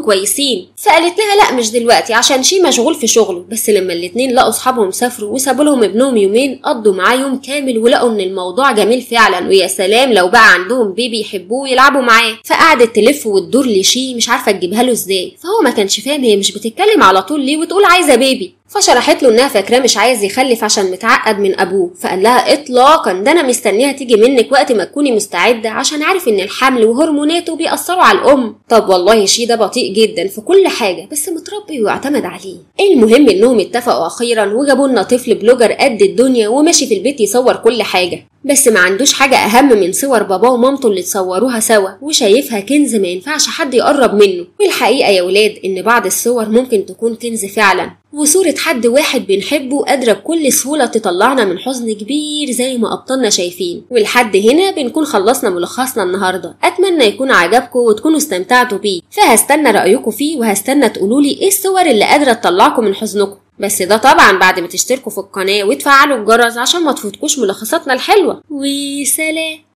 S1: كويسين فقالت لها لا مش دلوقتي عشان شي مشغول في شغله بس لما الاتنين لقوا اصحابهم سافروا وسابوا لهم ابنهم يومين قضوا معاه يوم كامل ولقوا ان الموضوع جميل فعلا ويا سلام لو بقى عندهم بيبي يحبوه ويلعبوا معاه فقعدت تلف وتدور لشي مش عارفه تجيبها له ازاي فهو ما كانش فاهم هي مش بتتكلم على طول ليه وتقول عايزه بيبي فشرحت له انها فاكراه مش عايز يخلف عشان متعقد من ابوه فقال لها اطلاقا ده انا مستنيها تيجي منك وقت ما تكوني مستعده عشان عارف ان الحمل وهرموناته بيأثروا على الام طب والله شي ده بطيء جدا في كل حاجه بس متربي واعتمد عليه المهم انهم اتفقوا اخيرا وجابوا لنا طفل بلوجر قد الدنيا وماشي في البيت يصور كل حاجه بس ما عندوش حاجة أهم من صور باباه ومامته اللي اتصوروها سوا وشايفها كنز ما ينفعش حد يقرب منه والحقيقة يا ولاد إن بعض الصور ممكن تكون كنز فعلا وصورة حد واحد بنحبه قادرة بكل سهولة تطلعنا من حزن كبير زي ما أبطالنا شايفين ولحد هنا بنكون خلصنا ملخصنا النهاردة أتمنى يكون عجبكم وتكونوا استمتعتوا بيه فهستنى رأيكم فيه وهستنى تقولولي إيه الصور اللي قادرة تطلعكم من حزنكم بس ده طبعا بعد ما تشتركوا في القناة وتفعلوا الجرس عشان ما تفوتكوش ملخصاتنا الحلوة وسلام